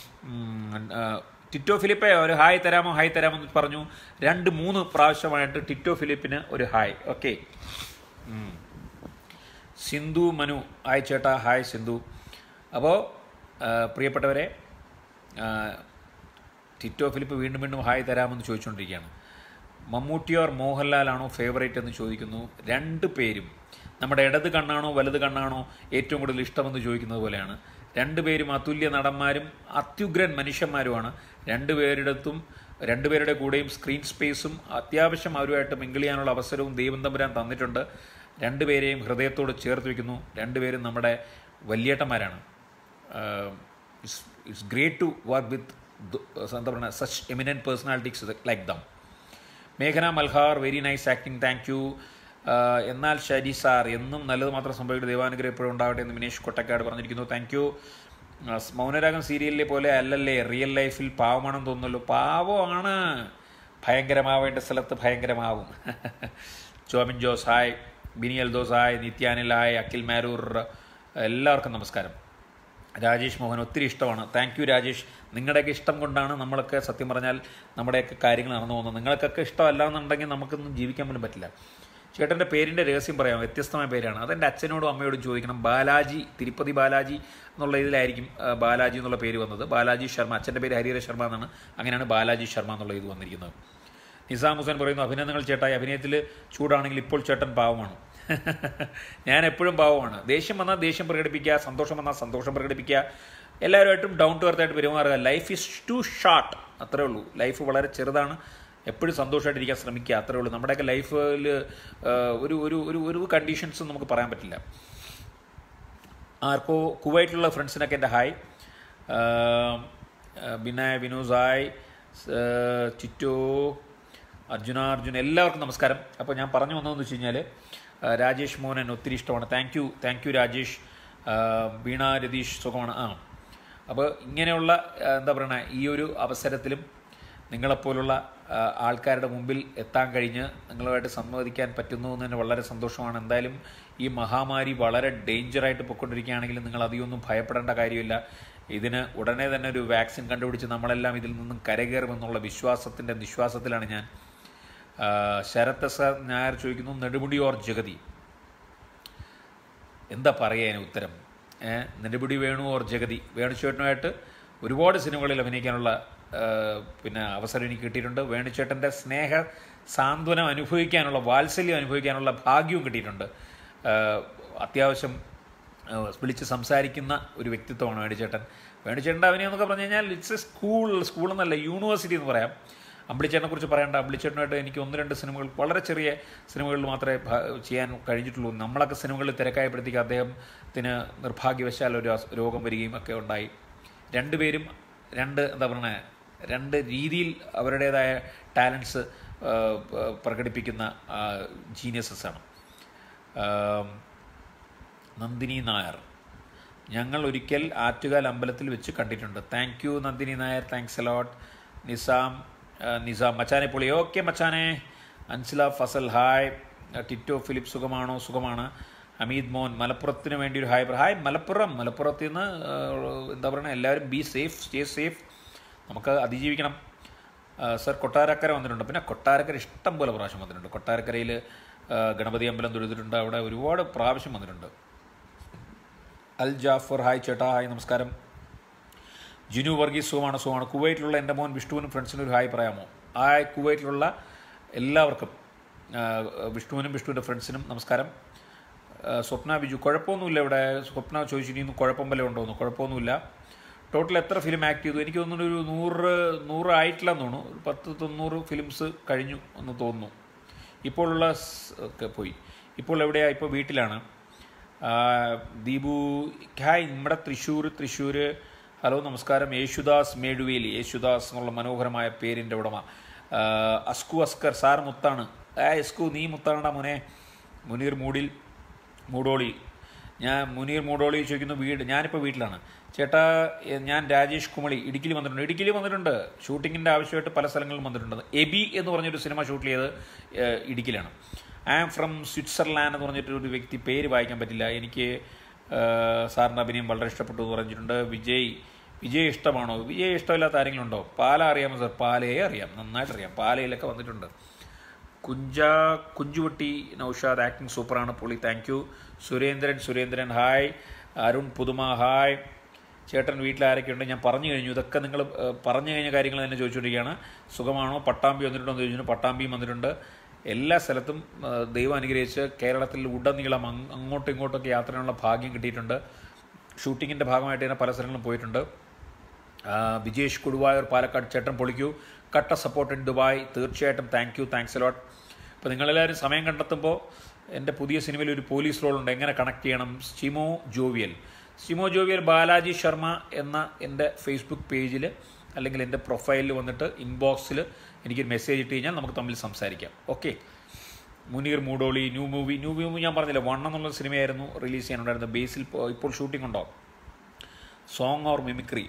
ടിറ്റോ ഫിലിപ്പെ ഒരു ഹായ് തരാമോ ഹായ് തരാമോ എന്ന് പറഞ്ഞു രണ്ട് മൂന്ന് പ്രാവശ്യമായിട്ട് ടിറ്റോ ഫിലിപ്പിന് ഒരു hi okay Sindhu Manu hi ചേട്ടാ ഹായ് സിന്ധു അപ്പോൾ പ്രിയപ്പെട്ടവരെ ആ, ടിറ്റോ ഫിലിപ്പ് വീണ്ടും വീണ്ടും ഹായ് തരാമെന്ന് ചോദിച്ചുകൊണ്ടിരിക്കുകയാണ് മമ്മൂട്ടിയോർ മോഹൻലാലാണോ ഫേവറേറ്റ് എന്ന് ചോദിക്കുന്നു രണ്ട് പേരും നമ്മുടെ ഇടത് കണ്ണാണോ വലത് കണ്ണാണോ ഏറ്റവും കൂടുതൽ ഇഷ്ടമെന്ന് ചോദിക്കുന്നത് പോലെയാണ് രണ്ടുപേരും അതുല്യ നടന്മാരും അത്യുഗ്രൻ മനുഷ്യന്മാരുമാണ് രണ്ടുപേരിടത്തും രണ്ടുപേരുടെ കൂടെയും സ്ക്രീൻ സ്പേസും അത്യാവശ്യം അവരുമായിട്ട് മിങ്കിൾ ചെയ്യാനുള്ള അവസരവും ദൈവം തമ്പുരാൻ തന്നിട്ടുണ്ട് രണ്ടുപേരെയും ഹൃദയത്തോട് ചേർത്ത് വയ്ക്കുന്നു രണ്ടുപേരും നമ്മുടെ വലിയേട്ടന്മാരാണ് it's great to work with എന്താ പറയുക such eminent personalities like them മേഘന Malhar very nice acting thank you എന്നാൽ ഷരി സാർ എന്നും നല്ലത് മാത്രം സംഭവിക്കുന്ന ദൈവാനുഗ്രഹം എപ്പോഴും ഉണ്ടാവട്ടെ എന്ന് വിനേഷ് കൊട്ടക്കാട് പറഞ്ഞിരിക്കുന്നു താങ്ക് യു മൗനരാഗം സീരിയലിലെ പോലെ അല്ലല്ലേ റിയൽ ലൈഫിൽ പാവമാണെന്ന് തോന്നുന്നല്ലോ പാവമാണ് ഭയങ്കരമാവേണ്ട സ്ഥലത്ത് ഭയങ്കരമാവും ജോമിൻ ജോസ് ഹായ് ബിനി എൽദോസ് ഹായ് നിത്യാനിൽ ഹായ് അഖിൽ മാരൂർ എല്ലാവർക്കും നമസ്കാരം രാജേഷ് മോഹൻ ഒത്തിരി ഇഷ്ടമാണ് താങ്ക് യു രാജേഷ് നിങ്ങളുടെയൊക്കെ ഇഷ്ടം കൊണ്ടാണ് നമ്മളൊക്കെ സത്യം പറഞ്ഞാൽ നമ്മുടെയൊക്കെ കാര്യങ്ങൾ നടന്നു പോകുന്നത് നിങ്ങൾക്കൊക്കെ ഇഷ്ടമല്ല എന്നുണ്ടെങ്കിൽ നമുക്കൊന്നും ജീവിക്കാൻ പോലും പറ്റില്ല ചേട്ടൻ്റെ പേരിൻ്റെ രഹസ്യം പറയാം വ്യത്യസ്തമായ പേരാണ് അതെൻ്റെ അച്ഛനോടും അമ്മയോടും ചോദിക്കണം ബാലാജി തിരുപ്പതി ബാലാജി എന്നുള്ള ഇതിലായിരിക്കും ആ, ബാലാജി എന്നുള്ള പേര് വന്നത് ബാലാജി ശർമ്മ അച്ഛൻ്റെ പേര് ഹരിഹര ശർമ്മ എന്നാണ് അങ്ങനെയാണ് ബാലാജി ശർമ്മ എന്നുള്ള ഇത് വന്നിരിക്കുന്നത് നിസാം ഹുസൈൻ പറയുന്നു അഭിനന്ദനങ്ങൾ ചേട്ടായി അഭിനയത്തിൽ ചൂടാണെങ്കിൽ ഇപ്പോൾ ചേട്ടൻ പാവമാണ് ഞാൻ എപ്പോഴും പാവമാണ് ദേഷ്യം വന്നാൽ ദേഷ്യം പ്രകടിപ്പിക്കുക സന്തോഷം വന്നാൽ സന്തോഷം പ്രകടിപ്പിക്കുക എല്ലാവരുമായിട്ടും ഡൗൺ ടു എർത്തായിട്ട് പെരുമാറുക ലൈഫ് ഈസ് ടു ഷാർട്ട് അത്രേ ഉള്ളൂ ലൈഫ് വളരെ ചെറുതാണ് എപ്പോഴും സന്തോഷമായിട്ടിരിക്കാൻ ശ്രമിക്കുക അത്രേ ഉള്ളൂ നമ്മുടെയൊക്കെ ലൈഫിൽ ഒരു ഒരു ഒരു ഒരു കണ്ടീഷൻസും നമുക്ക് പറയാൻ പറ്റില്ല ആർക്കോ കുവൈറ്റിലുള്ള ഫ്രണ്ട്സിനൊക്കെ എൻ്റെ ഹായ് ബിനായ വിനോസ് ഹായ് ചിറ്റോ അർജുന അർജുൻ എല്ലാവർക്കും നമസ്കാരം അപ്പോൾ ഞാൻ പറഞ്ഞു വന്നതെന്ന് വെച്ച് കഴിഞ്ഞാൽ ആ, രാജേഷ് മോഹനൻ ഒത്തിരി ഇഷ്ടമാണ് thank you thank you Rajesh ആ, വീണ രതീഷ് സുഖമാണ് ആ അപ്പോൾ ഇങ്ങനെയുള്ള ആ, എന്താ പറയണ ഈ ഒരു അവസരത്തിലും നിങ്ങളെപ്പോലുള്ള ആ, ആൾക്കാരുടെ മുമ്പിൽ എത്താൻ കഴിഞ്ഞ് നിങ്ങളുമായിട്ട് സംവദിക്കാൻ പറ്റുന്നു എന്ന് തന്നെ വളരെ സന്തോഷമാണ് എന്തായാലും ഈ മഹാമാരി വളരെ ഡേഞ്ചറായിട്ട് പൊയ്ക്കൊണ്ടിരിക്കുകയാണെങ്കിലും നിങ്ങൾ അധികമൊന്നും ഭയപ്പെടേണ്ട കാര്യമില്ല ഇതിന് ഉടനെ തന്നെ ഒരു വാക്സിൻ കണ്ടുപിടിച്ച് നമ്മളെല്ലാം ഇതിൽ നിന്നും കരകയറുമെന്നുള്ള വിശ്വാസത്തിൻ്റെ നിശ്വാസത്തിലാണ് ഞാൻ ആ, ശരത് സാർ നായർ ചോദിക്കുന്നു നെടുമുടി ഓർ ജഗതി എന്താ പറയുക അതിന് ഉത്തരം ഏ, നെടുമുടി വേണു ഓർ ജഗതി വേണുചേട്ടനുമായിട്ട് ഒരുപാട് സിനിമകളിൽ അഭിനയിക്കാനുള്ള ആ, പിന്നെ അവസരം എനിക്ക് കിട്ടിയിട്ടുണ്ട് വേണുചേട്ടൻ്റെ സ്നേഹ സാന്ത്വനം അനുഭവിക്കാനുള്ള വാത്സല്യം അനുഭവിക്കാനുള്ള ഭാഗ്യവും കിട്ടിയിട്ടുണ്ട് ആ, അത്യാവശ്യം ആ, വിളിച്ച് സംസാരിക്കുന്ന ഒരു വ്യക്തിത്വമാണ് വേണുചേട്ടൻ വേണുചേട്ടൻ്റെ അഭിനയം എന്നൊക്കെ പറഞ്ഞു കഴിഞ്ഞാൽ ഇറ്റ്സ് എ സ്കൂൾ സ്കൂൾ എന്നല്ല യൂണിവേഴ്സിറ്റി എന്ന് പറയാം അമ്പിളിച്ചേട്ടനെ കുറിച്ച് പറയേണ്ട അമ്പിളിച്ചേട്ടനായിട്ട് എനിക്ക് ഒന്ന് രണ്ട് സിനിമകൾ വളരെ ചെറിയ സിനിമകളിൽ മാത്രമേ ഭ- ചെയ്യാൻ കഴിഞ്ഞിട്ടുള്ളൂ നമ്മളൊക്കെ സിനിമകളിൽ തിരക്കായപ്പോഴത്തേക്ക് അദ്ദേഹത്തിന് നിർഭാഗ്യവശാൽ ഒരു അസ്- രോഗം വരികയും ഒക്കെ ഉണ്ടായി രണ്ടുപേരും രണ്ട് എന്താ പറയണേ രണ്ട് രീതിയിൽ അവരുടേതായ ടാലൻസ് പ്രകടിപ്പിക്കുന്ന ജീനിയസസ് ആണ് ആം, നന്ദിനി നായർ ഞങ്ങൾ ഒരിക്കൽ ആറ്റുകാൽ അമ്പലത്തിൽ വെച്ച് കണ്ടിട്ടുണ്ട് thank you Nandini Nair thanks a lot Nizam ആ, നിസാം മച്ചാനെ പൊളി ഓക്കെ മച്ചാനെ അൻസില ഫസൽ ഹായ് ആ, ടിറ്റോ ഫിലിപ്പ് സുഖമാണോ സുഖമാണ് ഹമീദ് മോൻ മലപ്പുറത്തിന് വേണ്ടി ഒരു ഹായ് പറ ഹായ് മലപ്പുറം മലപ്പുറത്ത് നിന്ന് ആ, എന്താ പറയുക എല്ലാവരും ബി സേഫ് സ്റ്റേ സേഫ് നമുക്ക് അതിജീവിക്കണം ആ, സർ കൊട്ടാരക്കര വന്നിട്ടുണ്ട് പിന്നെ കൊട്ടാരക്കര ഇഷ്ടം പോലെ പ്രാവശ്യം വന്നിട്ടുണ്ട് കൊട്ടാരക്കരയിൽ ആ, ഗണപതി അമ്പലം തൊഴുതിട്ടുണ്ട് അവിടെ ഒരുപാട് പ്രാവശ്യം വന്നിട്ടുണ്ട് അൽ ജാഫർ ഹായ് ചേട്ടാ ഹായ് നമസ്കാരം ജിനു വർഗീസ് സുഖമാണ് സുഖമാണ് കുവൈറ്റിലുള്ള എൻ്റെ മോൻ വിഷ്ണുവിനും ഫ്രണ്ട്സിനും ഒരു ഹായ് പറയാമോ ഹായ് കുവൈറ്റിലുള്ള എല്ലാവർക്കും ആ, വിഷ്ണുവിനും വിഷ്ണുവിൻ്റെ ഫ്രണ്ട്സിനും നമസ്കാരം ആ, സ്വപ്ന ബിജു കുഴപ്പമൊന്നുമില്ല ഇവിടെ സ്വപ്ന ചോദിച്ചിരിക്കുന്നു കുഴപ്പം വല്ല ഉണ്ടോയെന്ന് കുഴപ്പമൊന്നുമില്ല ടോട്ടൽ എത്ര ഫിലിം ആക്ട് ചെയ്തു എനിക്ക് തോന്നുന്നു ഒരു നൂറ് നൂറ് ആയിട്ടില്ലെന്ന് തോന്നുന്നു ഒരു പത്ത് തൊണ്ണൂറ് ഫിലിംസ് കഴിഞ്ഞു എന്ന് തോന്നുന്നു ഇപ്പോഴുള്ള സ് ഒക്കെ പോയി ഇപ്പോൾ എവിടെയാണ് ഇപ്പോൾ വീട്ടിലാണ് ആ, ദീപു ഹായ് നമ്മുടെ തൃശ്ശൂർ തൃശ്ശൂർ ഹലോ നമസ്കാരം യേശുദാസ് മേടുവേലി യേശുദാസ് എന്നുള്ള മനോഹരമായ പേരിൻ്റെ ഉടമ ആ, അസ്കു അസ്കർ സാർ മുത്താണ് ആ എസ്കു നീ മുത്താണടാ മുനെ മുനീർ മൂടിൽ മൂടോളി ഞാൻ മുനീർ മൂടോളി ചോദിക്കുന്നു വീട് ഞാനിപ്പോൾ വീട്ടിലാണ് ചേട്ടാ എ, ഞാൻ രാജേഷ് കുമളി ഇടുക്കിയിൽ വന്നിട്ടുണ്ട് ഇടുക്കിയിൽ വന്നിട്ടുണ്ട് ഷൂട്ടിങ്ങിൻ്റെ ആവശ്യമായിട്ട് പല സ്ഥലങ്ങളിലും വന്നിട്ടുണ്ട് എബി എന്ന് പറഞ്ഞൊരു സിനിമ ഷൂട്ട് ചെയ്തത് ഏ, ഇടുക്കിയിലാണ് ഐ ആം ഫ്രം സ്വിറ്റ്സർലാൻഡ് എന്ന് പറഞ്ഞിട്ട് ഒരു വ്യക്തി പേര് വായിക്കാൻ പറ്റില്ല എനിക്ക് ആ, സാറിൻ്റെ അഭിനയം വളരെ ഇഷ്ടപ്പെട്ടു എന്ന് പറഞ്ഞിട്ടുണ്ട് വിജയ് വിജയ് ഇഷ്ടമാണോ വിജയ് ഇഷ്ടമില്ലാത്ത ആരെങ്കിലും ഉണ്ടോ പാല അറിയാമോ സാർ പാലയെ അറിയാം നന്നായിട്ട് അറിയാം പാലയിലൊക്കെ വന്നിട്ടുണ്ട് കുഞ്ച കുഞ്ചുവട്ടി നൌഷാദ് ആക്ടിങ് സൂപ്പറാണ് പുള്ളി thank you Surendran Surendran hi Arun Puthuma hi ചേട്ടൻ വീട്ടിൽ ആരൊക്കെയുണ്ട് ഞാൻ പറഞ്ഞു കഴിഞ്ഞു ഇതൊക്കെ നിങ്ങൾ ഏഹ്, പറഞ്ഞു കഴിഞ്ഞ കാര്യങ്ങൾ തന്നെ ചോദിച്ചുകൊണ്ടിരിക്കുകയാണ് സുഖമാണോ പട്ടാമ്പി വന്നിട്ടുണ്ടോ എന്ന് ചോദിച്ചു പട്ടാമ്പിയും വന്നിട്ടുണ്ട് എല്ലാ സ്ഥലത്തും ഏഹ്, ദൈവം അനുഗ്രഹിച്ച് കേരളത്തിൽ ഉടനീളം അങ്ങ് അങ്ങോട്ടും ഇങ്ങോട്ടൊക്കെ യാത്ര ചെയ്യാനുള്ള ഭാഗ്യം കിട്ടിയിട്ടുണ്ട് ഷൂട്ടിങ്ങിൻ്റെ ഭാഗമായിട്ട് തന്നെ പല സ്ഥലങ്ങളിലും പോയിട്ടുണ്ട് ആ, വിജേഷ് കൊടുവായൂർ പാലക്കാട് ചേട്ടൻ പൊളിക്കൂ കട്ട സപ്പോർട്ട് ഇൻ ദുബായ് തീർച്ചയായിട്ടും താങ്ക് യു താങ്ക്സ് അലോട്ട് ഇപ്പോൾ നിങ്ങളെല്ലാവരും സമയം കണ്ടെത്തുമ്പോൾ എൻ്റെ പുതിയ സിനിമയിൽ ഒരു പോലീസ് റോളുണ്ട് എങ്ങനെ കണക്ട് ചെയ്യണം സ്റ്റിമോ ജോവിയൽ സ്റ്റിമോ ജോവിയൽ ബാലാജി ശർമ്മ എന്ന എൻ്റെ ഫേസ്ബുക്ക് പേജിൽ അല്ലെങ്കിൽ എൻ്റെ പ്രൊഫൈലിൽ വന്നിട്ട് ഇൻബോക്സിൽ എനിക്കൊരു മെസ്സേജ് ഇട്ട് കഴിഞ്ഞാൽ നമുക്ക് തമ്മിൽ സംസാരിക്കാം ഓക്കെ മുനീർ മൂഡോളി ന്യൂ മൂവി ന്യൂ മൂവി ഞാൻ പറഞ്ഞില്ല വൺ എന്നുള്ള സിനിമയായിരുന്നു റിലീസ് ചെയ്യാനുണ്ടായിരുന്നത് ബേസിൽ ഇപ്പോൾ- ഇപ്പോൾ ഷൂട്ടിംഗ് ഉണ്ടോ song or mimicry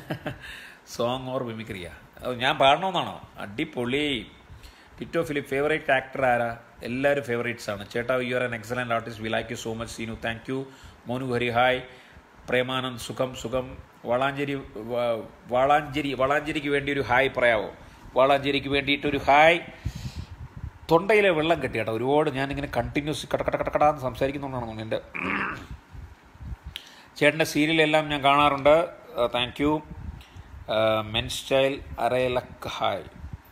song or മിമിക്രിയാ അത് ഞാൻ പാടണമെന്നാണോ അടിപൊളി ടിറ്റോ ഫിലിപ്പ് ഫേവറേറ്റ് ആക്ടർ ആരാ എല്ലാവരും ഫേവറേറ്റ്സ് ആണ് ചേട്ടാ you are an excellent artist we like you so much Seenu thank you Monu Hari hi Premanand സുഖം സുഖം വളാഞ്ചേരി വ- വളാഞ്ചേരി വളാഞ്ചേരിക്ക് വേണ്ടി ഒരു ഹായ് പറയാവോ വളാഞ്ചേരിക്ക് വേണ്ടിയിട്ടൊരു ഹായ് തൊണ്ടയിലെ വെള്ളം കെട്ടി കേട്ടോ ഒരുപാട് ഞാനിങ്ങനെ കണ്ടിന്യൂസ് കട കട കട കടാന്ന് സംസാരിക്കുന്നുണ്ടാണ് എൻ്റെ ചേട്ടൻ്റെ സീരിയലെല്ലാം ഞാൻ കാണാറുണ്ട് താങ്ക് യു മെൻ സ്റ്റൈൽ അരയലക്ക് ഹായ്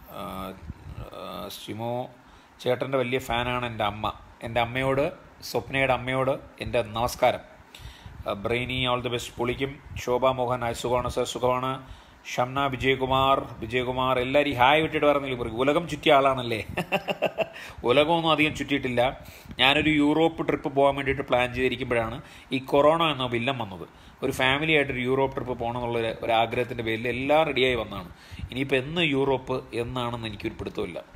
സ്റ്റിമോ ചേട്ടൻ്റെ വലിയ ഫാനാണ് എൻ്റെ അമ്മ എൻ്റെ അമ്മയോട് സ്വപ്നയുടെ അമ്മയോട് എൻ്റെ നമസ്കാരം ബ്രെയിനി ഓൾ ദി ബെസ്റ്റ് പൊളിക്കും ശോഭ മോഹൻ ഹായ് സുഖമാണ് സർ സുഖമാണ് ഷംന വിജയകുമാർ വിജയകുമാർ എല്ലാവരും ഹായ് വിട്ടിട്ട് പറഞ്ഞില്ല പറയും ഉലകം ചുറ്റിയ ആളാണല്ലേ ഉലകമൊന്നും അധികം ചുറ്റിയിട്ടില്ല ഞാനൊരു യൂറോപ്പ് ട്രിപ്പ് പോകാൻ വേണ്ടിയിട്ട് പ്ലാൻ ചെയ്തിരിക്കുമ്പോഴാണ് ഈ കൊറോണ എന്ന വില്ലം വന്നത് ഒരു ഫാമിലി ആയിട്ട് ഒരു യൂറോപ്പ് ട്രിപ്പ് പോകണം എന്നുള്ള ഒരു- ഒരു ആഗ്രഹത്തിൻ്റെ പേരിൽ എല്ലാം റെഡിയായി വന്നതാണ് ഇനിയിപ്പോൾ എന്ന് യൂറോപ്പ് എന്നാണെന്ന് എനിക്കൊരു പിടുത്തമില്ല ഉം.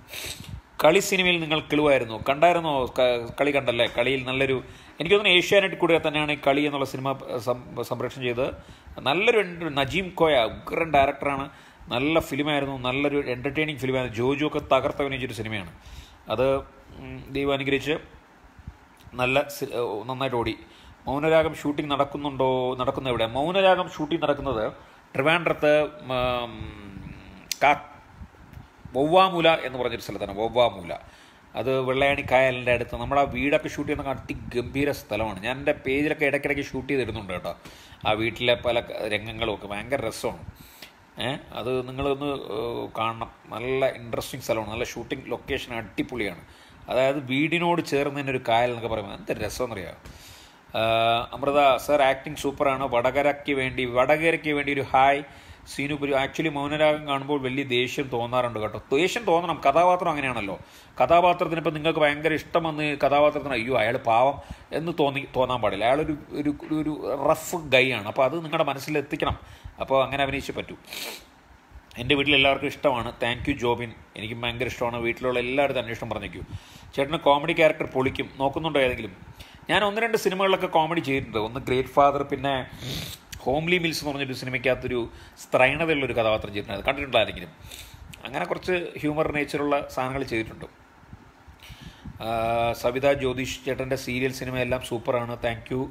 കളി സിനിമയിൽ നിങ്ങൾ കിളുവായിരുന്നു കണ്ടായിരുന്നോ ക- കളി കണ്ടല്ലേ കളിയിൽ നല്ലൊരു എനിക്ക് തോന്നുന്നു ഏഷ്യാനെറ്റ് കൂടെ തന്നെയാണ് ഈ കളി എന്നുള്ള സിനിമ സം- സംപ്രേഷണം ചെയ്തത് നല്ലൊരു en- നജീം കോയ ഉഗ്രൻ ഡയറക്ടറാണ് നല്ല ഫിലിമായിരുന്നു നല്ലൊരു എൻ്റർടൈനിങ് ഫിലിമായിരുന്നു ജോജു ഒക്കെ തകർത്തഭിനയിച്ചൊരു സിനിമയാണ് അത് ഉം, ദൈവം അനുഗ്രഹിച്ച് നല്ല സി- ഏ, നന്നായിട്ട് ഓടി മൗനരാഗം ഷൂട്ടിംഗ് നടക്കുന്നുണ്ടോ നടക്കുന്ന എവിടെ മൗനരാഗം ഷൂട്ടിംഗ് നടക്കുന്നത് ട്രിവാൻഡ്രത്ത് ഉം, കാ വൊവ്വാമൂല എന്ന് പറഞ്ഞൊരു സ്ഥലത്താണ് വൊവ്വാമൂല അത് വെള്ളയാണി കായലിൻ്റെ അടുത്ത് നമ്മുടെ ആ വീടൊക്കെ ഷൂട്ട് ചെയ്യുന്ന അതിഗംഭീര സ്ഥലമാണ് ഞാൻ എൻ്റെ പേജിലൊക്കെ ഇടയ്ക്കിടയ്ക്ക് ഷൂട്ട് ചെയ്തിടുന്നുണ്ട് കേട്ടോ ആ വീട്ടിലെ പല ക- രംഗങ്ങളും ഒക്കെ ഭയങ്കര രസമാണ് ഏ അത് നിങ്ങളൊന്ന് ഏഹ്, കാണണം നല്ല ഇൻട്രസ്റ്റിംഗ് സ്ഥലമാണ് നല്ല ഷൂട്ടിംഗ് ലൊക്കേഷൻ അടിപൊളിയാണ് അതായത് വീടിനോട് ചേർന്ന് തന്നെ ഒരു കായൽ എന്നൊക്കെ പറയുമ്പോൾ എന്ത് രസമെന്നറിയാം അമൃത സർ ആക്ടിങ് സൂപ്പറാണ് വടകരയ്ക്ക് വേണ്ടി വടകരയ്ക്ക് വേണ്ടി ഒരു ഹായ് സീനുപുരി ആക്ച്വലി മൗനരാഗം കാണുമ്പോൾ വലിയ ദേഷ്യം തോന്നാറുണ്ട് കേട്ടോ ദേഷ്യം തോന്നണം കഥാപാത്രം അങ്ങനെയാണല്ലോ കഥാപാത്രത്തിന് ഇപ്പം നിങ്ങൾക്ക് ഭയങ്കര ഇഷ്ടം വന്ന് കഥാപാത്രത്തിന് അയ്യോ അയാൾ പാവം എന്ന് തോന്നി തോന്നാൻ പാടില്ല അയാളൊരു ഒരു ഒരു റഫ് ഗൈ ആണ് അപ്പോൾ അത് നിങ്ങളുടെ മനസ്സിൽ എത്തിക്കണം അപ്പോൾ അങ്ങനെ അഭിനയിച്ചേ പറ്റൂ എൻ്റെ വീട്ടിൽ എല്ലാവർക്കും ഇഷ്ടമാണ് താങ്ക് യു ജോബിൻ എനിക്ക് ഭയങ്കര ഇഷ്ടമാണ് വീട്ടിലുള്ള എല്ലായിടത്തും അന്വേഷണം പറഞ്ഞേക്കൂ ചേട്ടന് കോമഡി ക്യാരക്ടർ പൊളിക്കും നോക്കുന്നുണ്ടോ ഏതെങ്കിലും ഞാൻ ഒന്ന് രണ്ട് സിനിമകളിലൊക്കെ കോമഡി ചെയ്തിട്ടുണ്ട് ഒന്ന് ഗ്രേറ്റ് ഫാദർ പിന്നെ ഹോംലി മിൽസ് എന്ന് പറഞ്ഞൊരു സിനിമയ്ക്കകത്തൊരു സ്ത്രൈണതയുള്ളൊരു കഥാപാത്രം ചെയ്തിട്ടുണ്ട് അത് കണ്ടിട്ടുണ്ടോ ആരെങ്കിലും അങ്ങനെ കുറച്ച് ഹ്യൂമർ നേച്ചറുള്ള സാധനങ്ങൾ ചെയ്തിട്ടുണ്ട് ആ, സവിത ജ്യോതിഷ് ചേട്ടൻ്റെ സീരിയൽ സിനിമ എല്ലാം സൂപ്പറാണ് താങ്ക് യു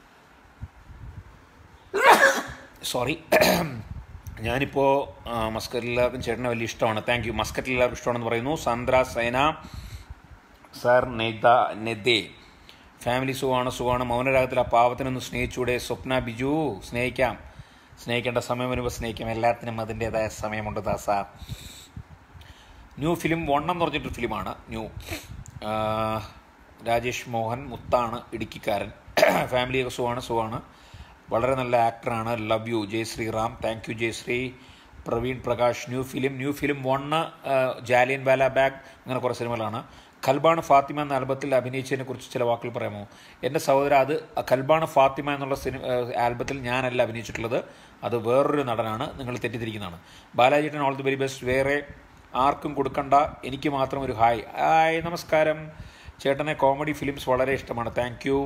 സോറി ഞാനിപ്പോൾ മസ്കറ്റിൽ എല്ലാവർക്കും ചേട്ടനെ വലിയ ഇഷ്ടമാണ് താങ്ക് യു മസ്കറ്റിൽ എല്ലാവർക്കും ഇഷ്ടമാണെന്ന് പറയുന്നു സന്ദ്ര സേന സാർ നെയ്ത നെതേ ഫാമിലി സുഖമാണ് സുഖമാണ് മൗനരാഗത്തിൽ ആ പാവത്തിനൊന്ന് സ്നേഹിച്ചൂടെ സ്വപ്ന ബിജു സ്നേഹിക്കാം സ്നേഹിക്കേണ്ട സമയം വരുമ്പോൾ സ്നേഹിക്കാം എല്ലാത്തിനും അതിൻ്റേതായ സമയമുണ്ട് ദാസ ന്യൂ ഫിലിം വണ്ണം എന്ന് പറഞ്ഞിട്ടൊരു ഫിലിമാണ് ന്യൂ ആ, രാജേഷ് മോഹൻ മുത്താണ് ഇടുക്കിക്കാരൻ ഫാമിലിയൊക്കെ സുഖമാണ് സുഖമാണ് വളരെ നല്ല ആക്ടറാണ് love you Jai Shriram thank you Jayasree Praveen Prakash new film new film one Jallianwala Bagh അങ്ങനെ കുറേ സിനിമകളാണ് ഖൽബാണ് ഫാത്തിമ എന്ന ആൽബത്തിൽ അഭിനയിച്ചതിനെ കുറിച്ച് ചില വാക്കുകൾ പറയാമോ എൻ്റെ സഹോദര അത് ഖൽബാണ് ഫാത്തിമ എന്നുള്ള സിനിമ ആൽബത്തിൽ ഞാനല്ല അഭിനയിച്ചിട്ടുള്ളത് അത് വേറൊരു നടനാണ് നിങ്ങൾ തെറ്റിദ്ധരിക്കുന്നതാണ് ബാലാജിട്ടൻ ഓൾ ദി വെരി ബെസ്റ്റ് വേറെ ആർക്കും കൊടുക്കണ്ട എനിക്ക് മാത്രം ഒരു ഹായ് ഹായ് നമസ്കാരം ചേട്ടനെ കോമഡി ഫിലിംസ് വളരെ ഇഷ്ടമാണ് thank you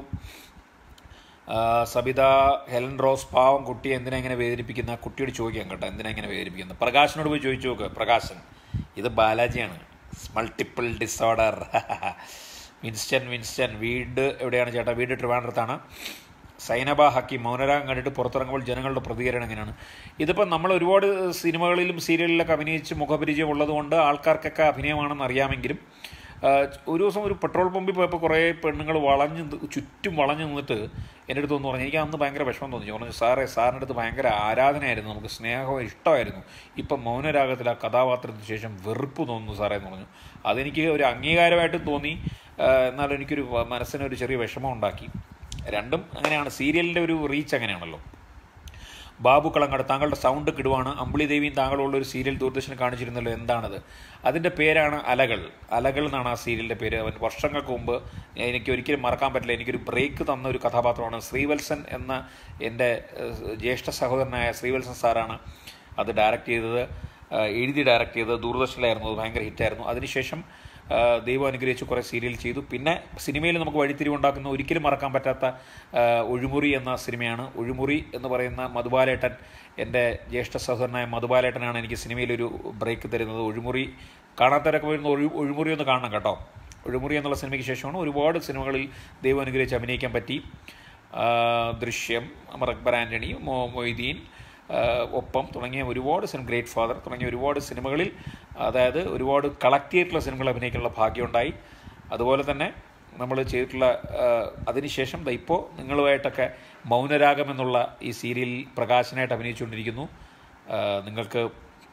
Sabitha Helen Rose പാവം കുട്ടിയെ എന്തിനാ ഇങ്ങനെ വേദനിപ്പിക്കുന്ന കുട്ടിയോട് ചോദിക്കാം കേട്ടോ എന്തിനാ ഇങ്ങനെ വേദനിപ്പിക്കുന്നത് പ്രകാശനോട് പോയി ചോദിച്ചു നോക്ക് പ്രകാശൻ ഇത് ബാലാജിയാണ് മൾട്ടിപ്പിൾ ഡിസോർഡർ വിൻസ്റ്റൺ വിൻസ്റ്റൺ വീട് എവിടെയാണ് ചേട്ടാ വീട് ട്രിവാൻഡ്രത്താണ് സൈനബ ഹക്കീം മൗനരാഗം കണ്ടിട്ട് പുറത്തിറങ്ങുമ്പോൾ ജനങ്ങളുടെ പ്രതികരണം എങ്ങനെയാണ് ഇതിപ്പോൾ നമ്മൾ ഒരുപാട് സിനിമകളിലും സീരിയലിലൊക്കെ അഭിനയിച്ച് മുഖപരിചയം ഉള്ളതുകൊണ്ട് ആൾക്കാർക്കൊക്കെ അഭിനയമാണെന്ന് അറിയാമെങ്കിലും ആ, ഒരു ദിവസം ഒരു പെട്രോൾ പമ്പിൽ പോയപ്പോൾ കുറേ പെണ്ണുങ്ങൾ വളഞ്ഞ് നി- ചുറ്റും വളഞ്ഞു നിന്നിട്ട് എൻ്റെ അടുത്ത് ഒന്ന് പറഞ്ഞു എനിക്ക് അന്ന് ഭയങ്കര വിഷമം തോന്നി ഞാൻ പറഞ്ഞു സാറേ സാറിൻ്റെ അടുത്ത് ഭയങ്കര ആരാധനയായിരുന്നു നമുക്ക് സ്നേഹവും ഇഷ്ടമായിരുന്നു ഇപ്പം മൗനരാഗത്തിൽ ആ കഥാപാത്രത്തിന് ശേഷം വെറുപ്പ് തോന്നുന്നു സാറേ എന്ന് പറഞ്ഞു അതെനിക്ക് ഒരു അംഗീകാരമായിട്ട് തോന്നി ആ, എന്നാലും എനിക്കൊരു വ- മനസ്സിനൊരു ചെറിയ വിഷമം ഉണ്ടാക്കി രണ്ടും അങ്ങനെയാണ് സീരിയലിൻ്റെ ഒരു റീച്ച് അങ്ങനെയാണല്ലോ ബാബു കളങ്ങാട് താങ്കളുടെ സൗണ്ട് കിടുവാണ് അമ്പിളി ദേവിയും താങ്കളുള്ള ഒരു സീരിയൽ ദൂരദർശനം കാണിച്ചിരുന്നല്ലോ എന്താണത് അതിൻ്റെ പേരാണ് അലകൾ അലകൾ എന്നാണ് ആ സീരിയലിൻ്റെ പേര് അവൻ വർഷങ്ങൾക്ക് മുമ്പ് എനിക്ക് ഒരിക്കലും മറക്കാൻ പറ്റില്ല എനിക്കൊരു ബ്രേക്ക് തന്ന ഒരു കഥാപാത്രമാണ് ശ്രീവത്സൻ എന്ന എൻ്റെ ഏഹ്, ജ്യേഷ്ഠ സഹോദരനായ ശ്രീവത്സൻ സാറാണ് അത് ഡയറക്റ്റ് ചെയ്തത് ഏഹ്, എഴുതി ഡയറക്റ്റ് ചെയ്തത് ദൂരദർശനിലായിരുന്നു അത് ഭയങ്കര ഹിറ്റായിരുന്നു അതിനുശേഷം ആ, ദൈവം അനുഗ്രഹിച്ച് കുറേ സീരിയൽ ചെയ്തു പിന്നെ സിനിമയിൽ നമുക്ക് വഴിത്തിരിവുണ്ടാക്കുന്ന ഒരിക്കലും മറക്കാൻ പറ്റാത്ത ആ, ഒഴിമുറി എന്ന സിനിമയാണ് ഒഴിമുറി എന്ന് പറയുന്ന മധുബാലേട്ടൻ എൻ്റെ ജ്യേഷ്ഠ സഹോദരനായ മധുബാലേട്ടനാണ് എനിക്ക് സിനിമയിലൊരു ബ്രേക്ക് തരുന്നത് ഒഴിമുറി കാണാത്തവരൊക്കെ വരുന്ന ഒഴി ഒഴിമുറി ഒന്ന് കാണണം കേട്ടോ ഒഴിമുറി എന്നുള്ള സിനിമയ്ക്ക് ശേഷമാണ് ഒരുപാട് സിനിമകളിൽ ദൈവം അനുഗ്രഹിച്ച് അഭിനയിക്കാൻ പറ്റി ആ, ദൃശ്യം അമർ ആൻ്റണി മൊ മൊയ്തീൻ ആഹ് ഒപ്പം തുടങ്ങിയ ഒരുപാട് സിനിമ ഗ്രേറ്റ് ഫാദർ തുടങ്ങിയ ഒരുപാട് സിനിമകളിൽ അതായത് ഒരുപാട് കളക്ട് ചെയ്തിട്ടുള്ള സിനിമകൾ അഭിനയിക്കാനുള്ള ഭാഗ്യമുണ്ടായി അതുപോലെ തന്നെ നമ്മൾ ചെയ്തിട്ടുള്ള ആഹ് അതിനുശേഷം ദാ ഇപ്പോൾ നിങ്ങളുമായിട്ടൊക്കെ മൗനരാഗം എന്നുള്ള ഈ സീരിയലിൽ പ്രകാശനായിട്ട് അഭിനയിച്ചുകൊണ്ടിരിക്കുന്നു ആഹ് നിങ്ങൾക്ക്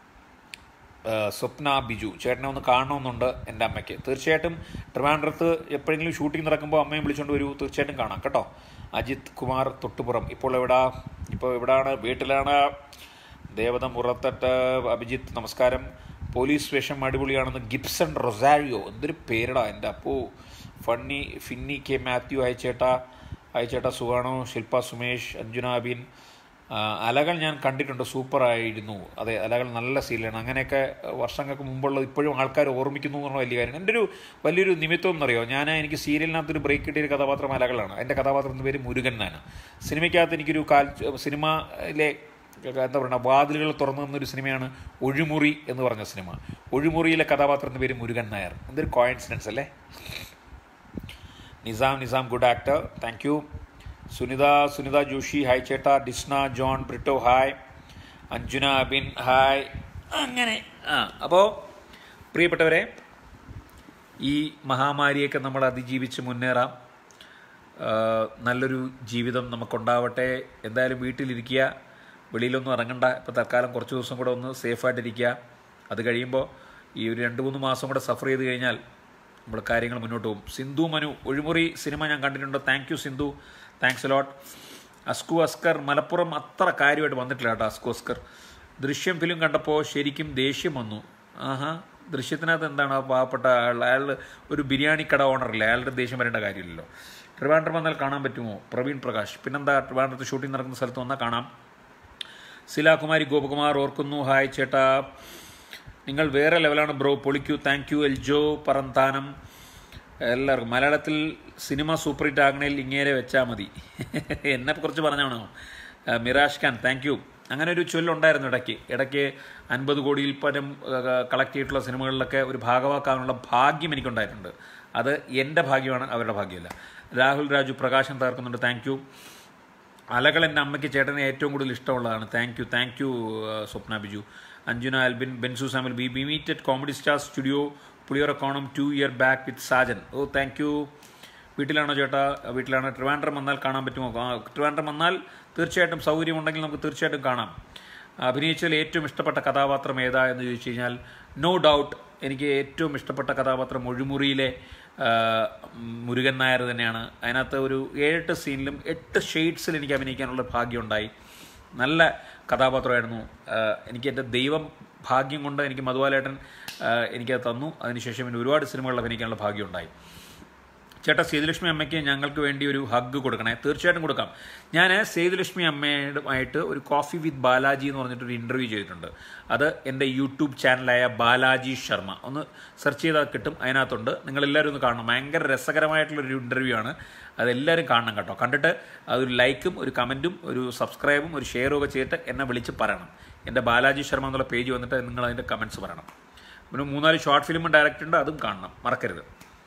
ആഹ് സ്വപ്ന ബിജു ചേട്ടനെ ഒന്ന് കാണണമെന്നുണ്ട് എൻ്റെ അമ്മയ്ക്ക് തീർച്ചയായിട്ടും ട്രിവാൻഡ്രത്ത് എപ്പോഴെങ്കിലും ഷൂട്ടിംഗ് നടക്കുമ്പോൾ അമ്മയും വിളിച്ചുകൊണ്ട് വരൂ തീർച്ചയായിട്ടും കാണാം കേട്ടോ അജിത് കുമാർ തൊട്ടുപുറം ഇപ്പോൾ എവിടാ ഇപ്പോൾ എവിടാണ് വീട്ടിലാണ് ദേവത മുറത്തട്ട് അഭിജിത്ത് നമസ്കാരം പോലീസ് വേഷം അടിപൊളിയാണെന്ന് ഗിബ്സൺ റൊസാരിയോ എന്തൊരു പേരടാ എൻ്റെ അപ്പോ ഫണ്ണി ഫിന്നി കെ മാത്യു അയച്ചേട്ടാ അയച്ചേട്ടാ സുഖാണോ ശില്പ സുമേഷ് അഞ്ജുന അബിൻ ആ, അലകൾ ഞാൻ കണ്ടിട്ടുണ്ട് സൂപ്പറായിരുന്നു അതെ അലകൾ നല്ല സീലാണ് അങ്ങനെയൊക്കെ വർഷങ്ങൾക്ക് മുമ്പുള്ളത് ഇപ്പോഴും ആൾക്കാർ ഓർമ്മിക്കുന്നു എന്ന് പറഞ്ഞ വലിയ കാര്യം എൻ്റെ ഒരു വലിയൊരു നിമിത്തം എന്നറിയോ ഞാൻ എനിക്ക് സീരിയലിനകത്തൊരു ബ്രേക്ക് കിട്ടിയൊരു കഥാപാത്രം അലകളാണ് എൻ്റെ കഥാപാത്രത്തിൻ്റെ പേര് മുരുകൻ എന്നാണ് സിനിമയ്ക്കകത്ത് എനിക്കൊരു കാൽ സിനിമയിലെ എന്താ പറയുക വാതിലുകൾ തുറന്നു തന്നൊരു സിനിമയാണ് ഒഴിമുറി എന്ന് പറഞ്ഞ സിനിമ ഒഴിമുറിയിലെ കഥാപാത്രത്തിൻ്റെ പേര് മുരുകൻ നായർ എന്തൊരു കോയിൻസിഡൻസ് അല്ലേ Nizam Nizam good actor thank you Sunitha Sunitha Joshi hi ചേട്ടാ Disna John Britto hi Anjuna Abin hi അങ്ങനെ ആ അപ്പോൾ പ്രിയപ്പെട്ടവരെ ഈ മഹാമാരിയൊക്കെ നമ്മൾ അതിജീവിച്ച് മുന്നേറാം ആ, നല്ലൊരു ജീവിതം നമുക്കുണ്ടാവട്ടെ എന്തായാലും വീട്ടിലിരിക്കുക വെളിയിലൊന്നും ഇറങ്ങണ്ട ഇപ്പോൾ തൽക്കാലം കുറച്ച് ദിവസം കൂടെ ഒന്ന് സേഫായിട്ടിരിക്കുക അത് കഴിയുമ്പോൾ ഈ ഒരു രണ്ട് മൂന്ന് മാസം കൂടെ സഫർ ചെയ്ത് കഴിഞ്ഞാൽ നമ്മൾ കാര്യങ്ങൾ മുന്നോട്ട് പോകും സിന്ധു മനു ഒഴിമുറി സിനിമ ഞാൻ കണ്ടിട്ടുണ്ട് thank you Sindhu thanks lot അസ്കു അസ്കർ മലപ്പുറം അത്ര കാര്യമായിട്ട് വന്നിട്ടില്ല കേട്ടോ അസ്കു അസ്കർ ദൃശ്യം ഫിലിം കണ്ടപ്പോൾ ശരിക്കും ദേഷ്യം വന്നു ആഹാ ദൃശ്യത്തിനകത്ത് എന്താണ് ആ പാവപ്പെട്ട ആൾ അയാൾ ഒരു ബിരിയാണി കട ഓണറല്ലേ അയാളുടെ ദേഷ്യം വരേണ്ട കാര്യമില്ലല്ലോ ട്രിവാൻഡ്രം വന്നാൽ കാണാൻ പറ്റുമോ പ്രവീൺ പ്രകാശ് പിന്നെന്താ ട്രിവാൻഡ്രത്ത് ഷൂട്ടിംഗ് നടക്കുന്ന സ്ഥലത്ത് വന്നാൽ കാണാം ശിലാകുമാരി ഗോപകുമാർ ഓർക്കുന്നു ഹായ് ചേട്ടാ നിങ്ങൾ വേറെ ലെവലാണ് ബ്രോ പൊളിക്കൂ താങ്ക് യു എൽജോ പറന്താനം എല്ലാവർക്കും മലയാളത്തിൽ സിനിമ സൂപ്പർ ഹിറ്റ് ആകണേൽ ഇങ്ങേരെ വെച്ചാൽ മതി എന്നെ കുറിച്ച് പറഞ്ഞാണോ ആ, മിറാഷ് ഖാൻ താങ്ക് യു അങ്ങനെ ഒരു ചൊല്ലുണ്ടായിരുന്നു ഇടയ്ക്ക് ഇടയ്ക്ക് അൻപത് കോടിയിൽ പരം കളക്ട് ചെയ്തിട്ടുള്ള സിനിമകളിലൊക്കെ ഒരു ഭാഗമാക്കാനുള്ള ഭാഗ്യം എനിക്കുണ്ടായിട്ടുണ്ട് അത് എൻ്റെ ഭാഗ്യമാണ് അവരുടെ ഭാഗ്യമല്ല രാഹുൽ രാജു പ്രകാശം തകർക്കുന്നുണ്ട് താങ്ക് യു അലകൾ എൻ്റെ അമ്മയ്ക്ക് ചേട്ടനെ ഏറ്റവും കൂടുതൽ ഇഷ്ടമുള്ളതാണ് thank you thank you Swapna Biju Anjuna Albin Bensu Samil B B meeted comedy star studio Puliyarakonam two year back with Sajan ഓ താങ്ക് യു വീട്ടിലാണോ ചേട്ടാ വീട്ടിലാണ് ട്രിവാൻഡ്രം വന്നാൽ കാണാൻ പറ്റുമോ ആ, ട്രിവാൻഡ്രം വന്നാൽ തീർച്ചയായിട്ടും സൗകര്യമുണ്ടെങ്കിൽ നമുക്ക് തീർച്ചയായിട്ടും കാണാം അഭിനയിച്ചതിൽ ഏറ്റവും ഇഷ്ടപ്പെട്ട കഥാപാത്രം ഏതാ എന്ന് ചോദിച്ചു കഴിഞ്ഞാൽ നോ ഡൗട്ട് എനിക്ക് ഏറ്റവും ഇഷ്ടപ്പെട്ട കഥാപാത്രം ഒഴിമുറിയിലെ ആ, മുരുകൻ നായർ തന്നെയാണ് അതിനകത്ത് ഒരു ഏഴെട്ട് സീനിലും എട്ട് ഷെയ്ഡ്സിൽ എനിക്ക് അഭിനയിക്കാനുള്ള ഭാഗ്യമുണ്ടായി നല്ല കഥാപാത്രമായിരുന്നു ആ, എനിക്ക് എൻ്റെ ദൈവം ഭാഗ്യം കൊണ്ട് എനിക്ക് മധുവാലേട്ടൻ ആ, എനിക്കത് തന്നു അതിനുശേഷം പിന്നെ ഒരുപാട് സിനിമകളിൽ അഭിനയിക്കാനുള്ള ഭാഗ്യമുണ്ടായി ചേട്ടാ സേതുലക്ഷ്മി അമ്മയ്ക്ക് ഞങ്ങൾക്ക് വേണ്ടി ഒരു ഹഗ് കൊടുക്കണേ തീർച്ചയായിട്ടും കൊടുക്കാം ഞാൻ സേതുലക്ഷ്മി അമ്മയുമായിട്ട് ഒരു കോഫി വിത്ത് ബാലാജി എന്ന് പറഞ്ഞിട്ടൊരു ഇൻ്റർവ്യൂ ചെയ്തിട്ടുണ്ട് അത് എൻ്റെ യൂട്യൂബ് ചാനലായ ബാലാജി ശർമ്മ ഒന്ന് സെർച്ച് ചെയ്താൽ കിട്ടും അതിനകത്തുണ്ട് നിങ്ങളെല്ലാവരും ഒന്ന് കാണണം ഭയങ്കര രസകരമായിട്ടുള്ളൊരു ഇൻ്റർവ്യൂ ആണ് അതെല്ലാവരും കാണണം കേട്ടോ കണ്ടിട്ട് അതൊരു ലൈക്കും ഒരു കമൻറ്റും ഒരു സബ്സ്ക്രൈബും ഒരു ഷെയറും ഒക്കെ ചെയ്തിട്ട് എന്നെ വിളിച്ച് പറയണം എൻ്റെ ബാലാജി ശർമ്മ എന്നുള്ള പേജ് വന്നിട്ട് നിങ്ങൾ അതിൻ്റെ കമൻറ്റ്സ് പറയണം പിന്നെ മൂന്നാല് ഷോർട്ട് ഫിലിം ഡയറക്റ്റ് ഉണ്ട് അതും കാണണം മറക്കരുത്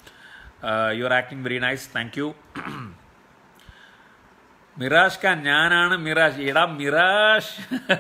you are acting very nice thank you Mirash Khan ഞാനാണ് മിറാഷ് എടാ മിറാഷ്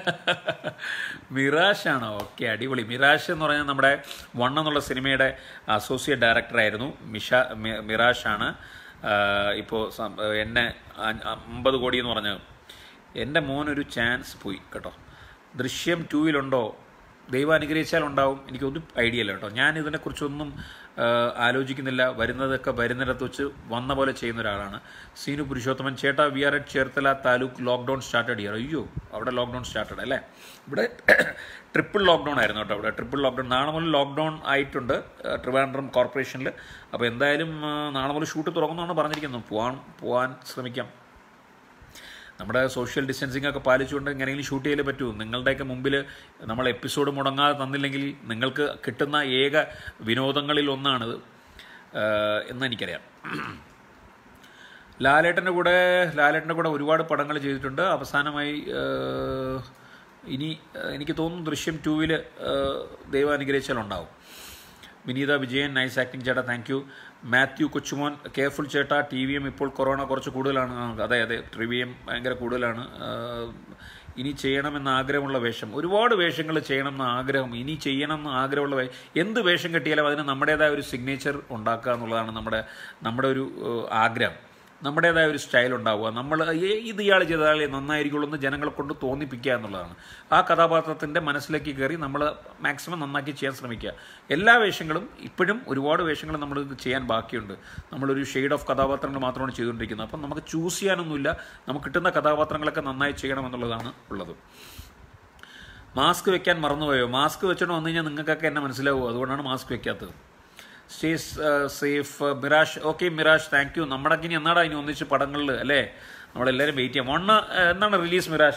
മിറാഷ് ആണോ ഓക്കെ അടിപൊളി മിറാഷ് എന്ന് പറഞ്ഞാൽ നമ്മുടെ വൺ എന്നുള്ള സിനിമയുടെ അസോസിയേറ്റ് ഡയറക്ടറായിരുന്നു മിഷ മി- മിറാഷ് ആണ് ഇപ്പോൾ എന്നെ അ- അമ്പത് കോടി എന്ന് പറഞ്ഞത് എൻ്റെ മോനൊരു ചാൻസ് പോയി കേട്ടോ ദൃശ്യം ടൂവിലുണ്ടോ ദൈവം അനുഗ്രഹിച്ചാൽ ഉണ്ടാവും എനിക്കൊന്നും ഐഡിയ ഇല്ല കേട്ടോ ഞാൻ ഇതിനെക്കുറിച്ചൊന്നും ആ, ആലോചിക്കുന്നില്ല വരുന്നതൊക്കെ വരുന്നിടത്ത് വെച്ച് വന്ന പോലെ ചെയ്യുന്ന ഒരാളാണ് സീനു പുരുഷോത്തമൻ ചേട്ടാ we are at Cherthala taluk lockdown started ചെയ്യാറ് അയ്യോ അവിടെ ലോക്ക്ഡൗൺ സ്റ്റാർട്ടഡ് അല്ലേ ഇവിടെ ട്രിപ്പിൾ ലോക്ക്ഡൗൺ ആയിരുന്നു കേട്ടോ ഇവിടെ ട്രിപ്പിൾ ലോക്ക്ഡൗൺ നാളെ മുതൽ ലോക്ക്ഡൗൺ ആയിട്ടുണ്ട് ആ, ട്രിവാൻഡ്രം കോർപ്പറേഷനിൽ അപ്പോൾ എന്തായാലും ആ, നാളെ മുതൽ ഷൂട്ട് തുറക്കുമെന്നാണ് പറഞ്ഞിരിക്കുന്നത് പോകാൻ പോകാൻ ശ്രമിക്കാം നമ്മുടെ സോഷ്യൽ ഡിസ്റ്റൻസിങ് ഒക്കെ പാലിച്ചുകൊണ്ട് എങ്ങനെയെങ്കിലും ഷൂട്ട് ചെയ്യലേ പറ്റൂ നിങ്ങളുടെയൊക്കെ മുമ്പിൽ നമ്മൾ എപ്പിസോഡ് മുടങ്ങാതെ തന്നില്ലെങ്കിൽ നിങ്ങൾക്ക് കിട്ടുന്ന ഏക വിനോദങ്ങളിൽ ഒന്നാണിത് ആഹ് എന്ന് എനിക്കറിയാം ലാലേട്ടൻ്റെ കൂടെ ലാലേട്ടൻ്റെ കൂടെ ഒരുപാട് പടങ്ങൾ ചെയ്തിട്ടുണ്ട് അവസാനമായി ആഹ് ഇനി ആഹ് എനിക്ക് തോന്നുന്നു ദൃശ്യം ടൂവിൽ ദൈവം അനുഗ്രഹിച്ചാൽ ഉണ്ടാവും വിനീത വിജയൻ നൈസ് ആക്ടിങ് ചേട്ടാ thank you Mathew Kochumon careful ചേട്ടാ ടി വി എം ഇപ്പോൾ കൊറോണ കുറച്ച് കൂടുതലാണ് ആ, അതെ അതെ ടി വി എം ഭയങ്കര കൂടുതലാണ് ആ, ഇനി ചെയ്യണമെന്ന് ആഗ്രഹമുള്ള വേഷം ഒരുപാട് വേഷങ്ങൾ ചെയ്യണം എന്ന് ആഗ്രഹം ഇനി ചെയ്യണം എന്ന് ആഗ്രഹമുള്ള വേ- എന്ത് വേഷം കിട്ടിയാലും അതിന് നമ്മുടേതായ ഒരു സിഗ്നേച്ചർ ഉണ്ടാക്കുക എന്നുള്ളതാണ് നമ്മുടെ നമ്മുടെ ഒരു ഏഹ്, ആഗ്രഹം നമ്മുടേതായ ഒരു സ്റ്റൈൽ ഉണ്ടാവുക നമ്മൾ ഏ- ഇത് ഇയാൾ ചെയ്താലേ നന്നായിരിക്കുള്ളൂ എന്ന് ജനങ്ങളെ കൊണ്ട് തോന്നിപ്പിക്കുക എന്നുള്ളതാണ് ആ കഥാപാത്രത്തിൻ്റെ മനസ്സിലേക്ക് കയറി നമ്മൾ മാക്സിമം നന്നാക്കി ചെയ്യാൻ ശ്രമിക്കുക എല്ലാ വേഷങ്ങളും ഇപ്പോഴും ഒരുപാട് വേഷങ്ങൾ നമ്മൾ ചെയ്യാൻ ബാക്കിയുണ്ട് നമ്മളൊരു ഷെയ്ഡ് ഓഫ് കഥാപാത്രങ്ങൾ മാത്രമാണ് ചെയ്തുകൊണ്ടിരിക്കുന്നത് അപ്പം നമുക്ക് ചൂസ് ചെയ്യാനൊന്നുമില്ല നമുക്ക് കിട്ടുന്ന കഥാപാത്രങ്ങളൊക്കെ നന്നായി ചെയ്യണം എന്നുള്ളതാണ് ഉള്ളത് മാസ്ക് വെക്കാൻ മറന്നുപോയോ മാസ്ക് വെച്ചോണ്ട് വന്നു കഴിഞ്ഞാൽ നിങ്ങൾക്കൊക്കെ എന്നെ മനസ്സിലാവുമോ അതുകൊണ്ടാണ് മാസ്ക് വെക്കാത്തത് stay safe Mirash okay Mirash thank you നമ്മുടെ ഇനി എന്നാടാ ഇനി ഒന്നിച്ച് പടങ്ങളിൽ അല്ലേ നമ്മളെല്ലാവരും വെയിറ്റ് ചെയ്യാം വണ്ണ് എന്താണ് റിലീസ് മിറാഷേ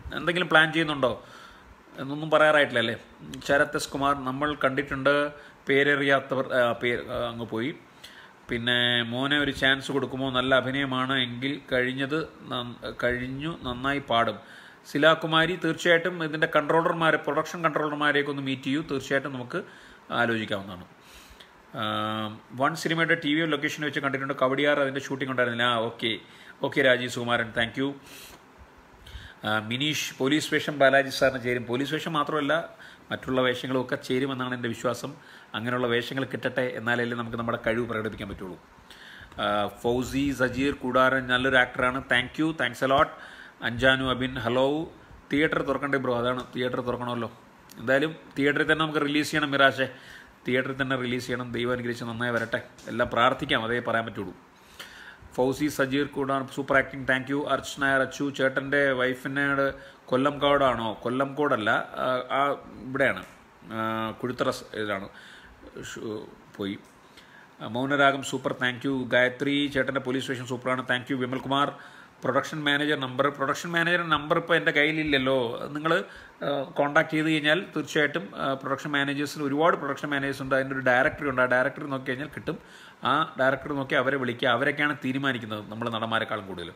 എന്തെങ്കിലും പ്ലാൻ ചെയ്യുന്നുണ്ടോ എന്നൊന്നും പറയാറായിട്ടില്ല അല്ലേ ശരത് എസ് കുമാർ നമ്മൾ കണ്ടിട്ടുണ്ട് പേരറിയാത്തവർ ആ, പേര് ആ, അങ്ങ് പോയി പിന്നെ മോനെ ഒരു ചാൻസ് കൊടുക്കുമോ നല്ല അഭിനയമാണ് എങ്കിൽ കഴിഞ്ഞത് നന്ന- കഴിഞ്ഞു നന്നായി പാടും ശിലാകുമാരി തീർച്ചയായിട്ടും ഇതിൻ്റെ കൺട്രോളർമാരെ പ്രൊഡക്ഷൻ കൺട്രോളർമാരെയൊക്കെ ഒന്ന് മീറ്റ് ചെയ്യൂ തീർച്ചയായിട്ടും നമുക്ക് ആലോചിക്കാവുന്നതാണ് വൺ സിനിമയുടെ ടി വി ലൊക്കേഷൻ വെച്ച് കണ്ടിട്ടുണ്ട് കവടിയാർ അതിൻ്റെ ഷൂട്ടിംഗ് ഉണ്ടായിരുന്നില്ല ആ okay okay Rajeev Sukumaran thank you ആ, മിനീഷ് പോലീസ് വേഷം ബാലാജി സാറിന് ചേരും പോലീസ് വേഷം മാത്രമല്ല മറ്റുള്ള വേഷങ്ങളും ഒക്കെ ചേരുമെന്നാണ് എൻ്റെ വിശ്വാസം അങ്ങനെയുള്ള വേഷങ്ങൾ കിട്ടട്ടെ എന്നാലല്ലേ നമുക്ക് നമ്മുടെ കഴിവ് പ്രകടിപ്പിക്കാൻ പറ്റുള്ളൂ ആ, ഫൗസി സജീർ കൂടാരൻ നല്ലൊരു ആക്ടറാണ് thank you thanks a lot Anjanu Abin hello theatre തുറക്കണ്ടേ ബ്രോ അതാണ് തിയേറ്റർ തുറക്കണമല്ലോ എന്തായാലും തിയേറ്ററിൽ തന്നെ നമുക്ക് റിലീസ് ചെയ്യണം മിറാശെ തിയേറ്ററിൽ തന്നെ റിലീസ് ചെയ്യണം ദൈവം അനുഗ്രഹിച്ച് നന്നായി വരട്ടെ എല്ലാം പ്രാർത്ഥിക്കാം അതേ പറയാൻ പറ്റുള്ളൂ Fousi Sajeer Koodan super acting thank you Archana Achu ചേട്ടൻ്റെ വൈഫിനോട് കൊല്ലം കോടാണോ കൊല്ലം കോടല്ല ആ, ആ ഇവിടെയാണ് ആ, കുഴുത്തറ സ് ഇതിലാണ് ഷു- പോയി ആ, Mounaragam super thank you Gayathri ചേട്ടൻ്റെ പോലീസ് സ്റ്റേഷൻ സൂപ്പറാണ് thank you Vimalkumar production manager number production manager number ഇപ്പോൾ എൻ്റെ കയ്യിലില്ലല്ലോ നിങ്ങൾ കോൺടാക്ട് ചെയ്ത് കഴിഞ്ഞാൽ തീർച്ചയായിട്ടും പ്രൊഡക്ഷൻ മാനേജേഴ്സിന് ഒരുപാട് പ്രൊഡക്ഷൻ മാനേജേഴ്സ് ഉണ്ട് അതിൻ്റെ ഒരു ഡയറക്ടർ ഉണ്ട് ആ ഡയറക്ടർ നോക്കി കഴിഞ്ഞാൽ കിട്ടും ആ ഡയറക്ടർ നോക്കി അവരെ വിളിക്കുക അവരൊക്കെയാണ് തീരുമാനിക്കുന്നത് നമ്മൾ നടന്മാരെക്കാളും കൂടുതൽ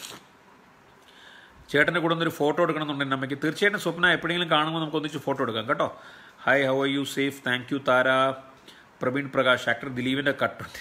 ചേട്ടൻ്റെ കൂടെ ഒന്നൊരു ഫോട്ടോ എടുക്കണമെന്നുണ്ടെങ്കിൽ നമുക്ക് തീർച്ചയായിട്ടും സ്വപ്ന എപ്പോഴെങ്കിലും കാണുമ്പോൾ നമുക്ക് ഒന്നിച്ച് ഫോട്ടോ എടുക്കാം കേട്ടോ hi how are you safe thank you Thara Praveen Prakash actor ദിലീപിൻ്റെ കട്ടുണ്ട്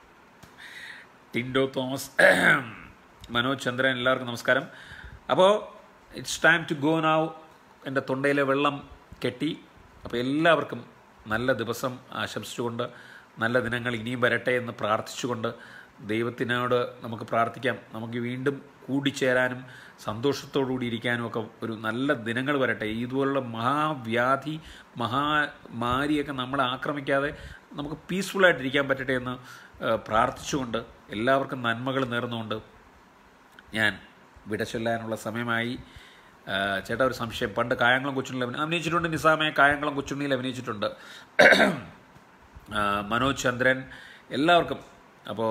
ടിൻഡോ തോമസ് മനോജ് ചന്ദ്രൻ എല്ലാവർക്കും നമസ്കാരം അപ്പോൾ ഇറ്റ്സ് ടൈം ടു ഗോ നാവ് എൻ്റെ തൊണ്ടയിലെ വെള്ളം കെട്ടി അപ്പോൾ എല്ലാവർക്കും നല്ല ദിവസം ആശംസിച്ചുകൊണ്ട് നല്ല ദിനങ്ങൾ ഇനിയും വരട്ടെ എന്ന് പ്രാർത്ഥിച്ചുകൊണ്ട് ദൈവത്തിനോട് നമുക്ക് പ്രാർത്ഥിക്കാം നമുക്ക് വീണ്ടും കൂടിച്ചേരാനും സന്തോഷത്തോടുകൂടി ഇരിക്കാനും ഒക്കെ ഒരു നല്ല ദിനങ്ങൾ വരട്ടെ ഇതുപോലുള്ള മഹാവ്യാധി മഹാമാരിയൊക്കെ നമ്മളെ ആക്രമിക്കാതെ നമുക്ക് പീസ്ഫുള്ളായിട്ടിരിക്കാൻ പറ്റട്ടെ എന്ന് ആ, പ്രാർത്ഥിച്ചുകൊണ്ട് എല്ലാവർക്കും നന്മകൾ നേർന്നുകൊണ്ട് ഞാൻ വിട ചൊല്ലാനുള്ള സമയമായി ആ, ചേട്ടാ ഒരു സംശയം പണ്ട് കായംകുളം കൊച്ചുണ്ണിയിൽ അഭിനയി- അഭിനയിച്ചിട്ടുണ്ട് നിസാമെ കായംകുളം കൊച്ചുണ്ണിയിൽ അഭിനയിച്ചിട്ടുണ്ട് ആ, മനോജ് ചന്ദ്രൻ എല്ലാവർക്കും അപ്പോൾ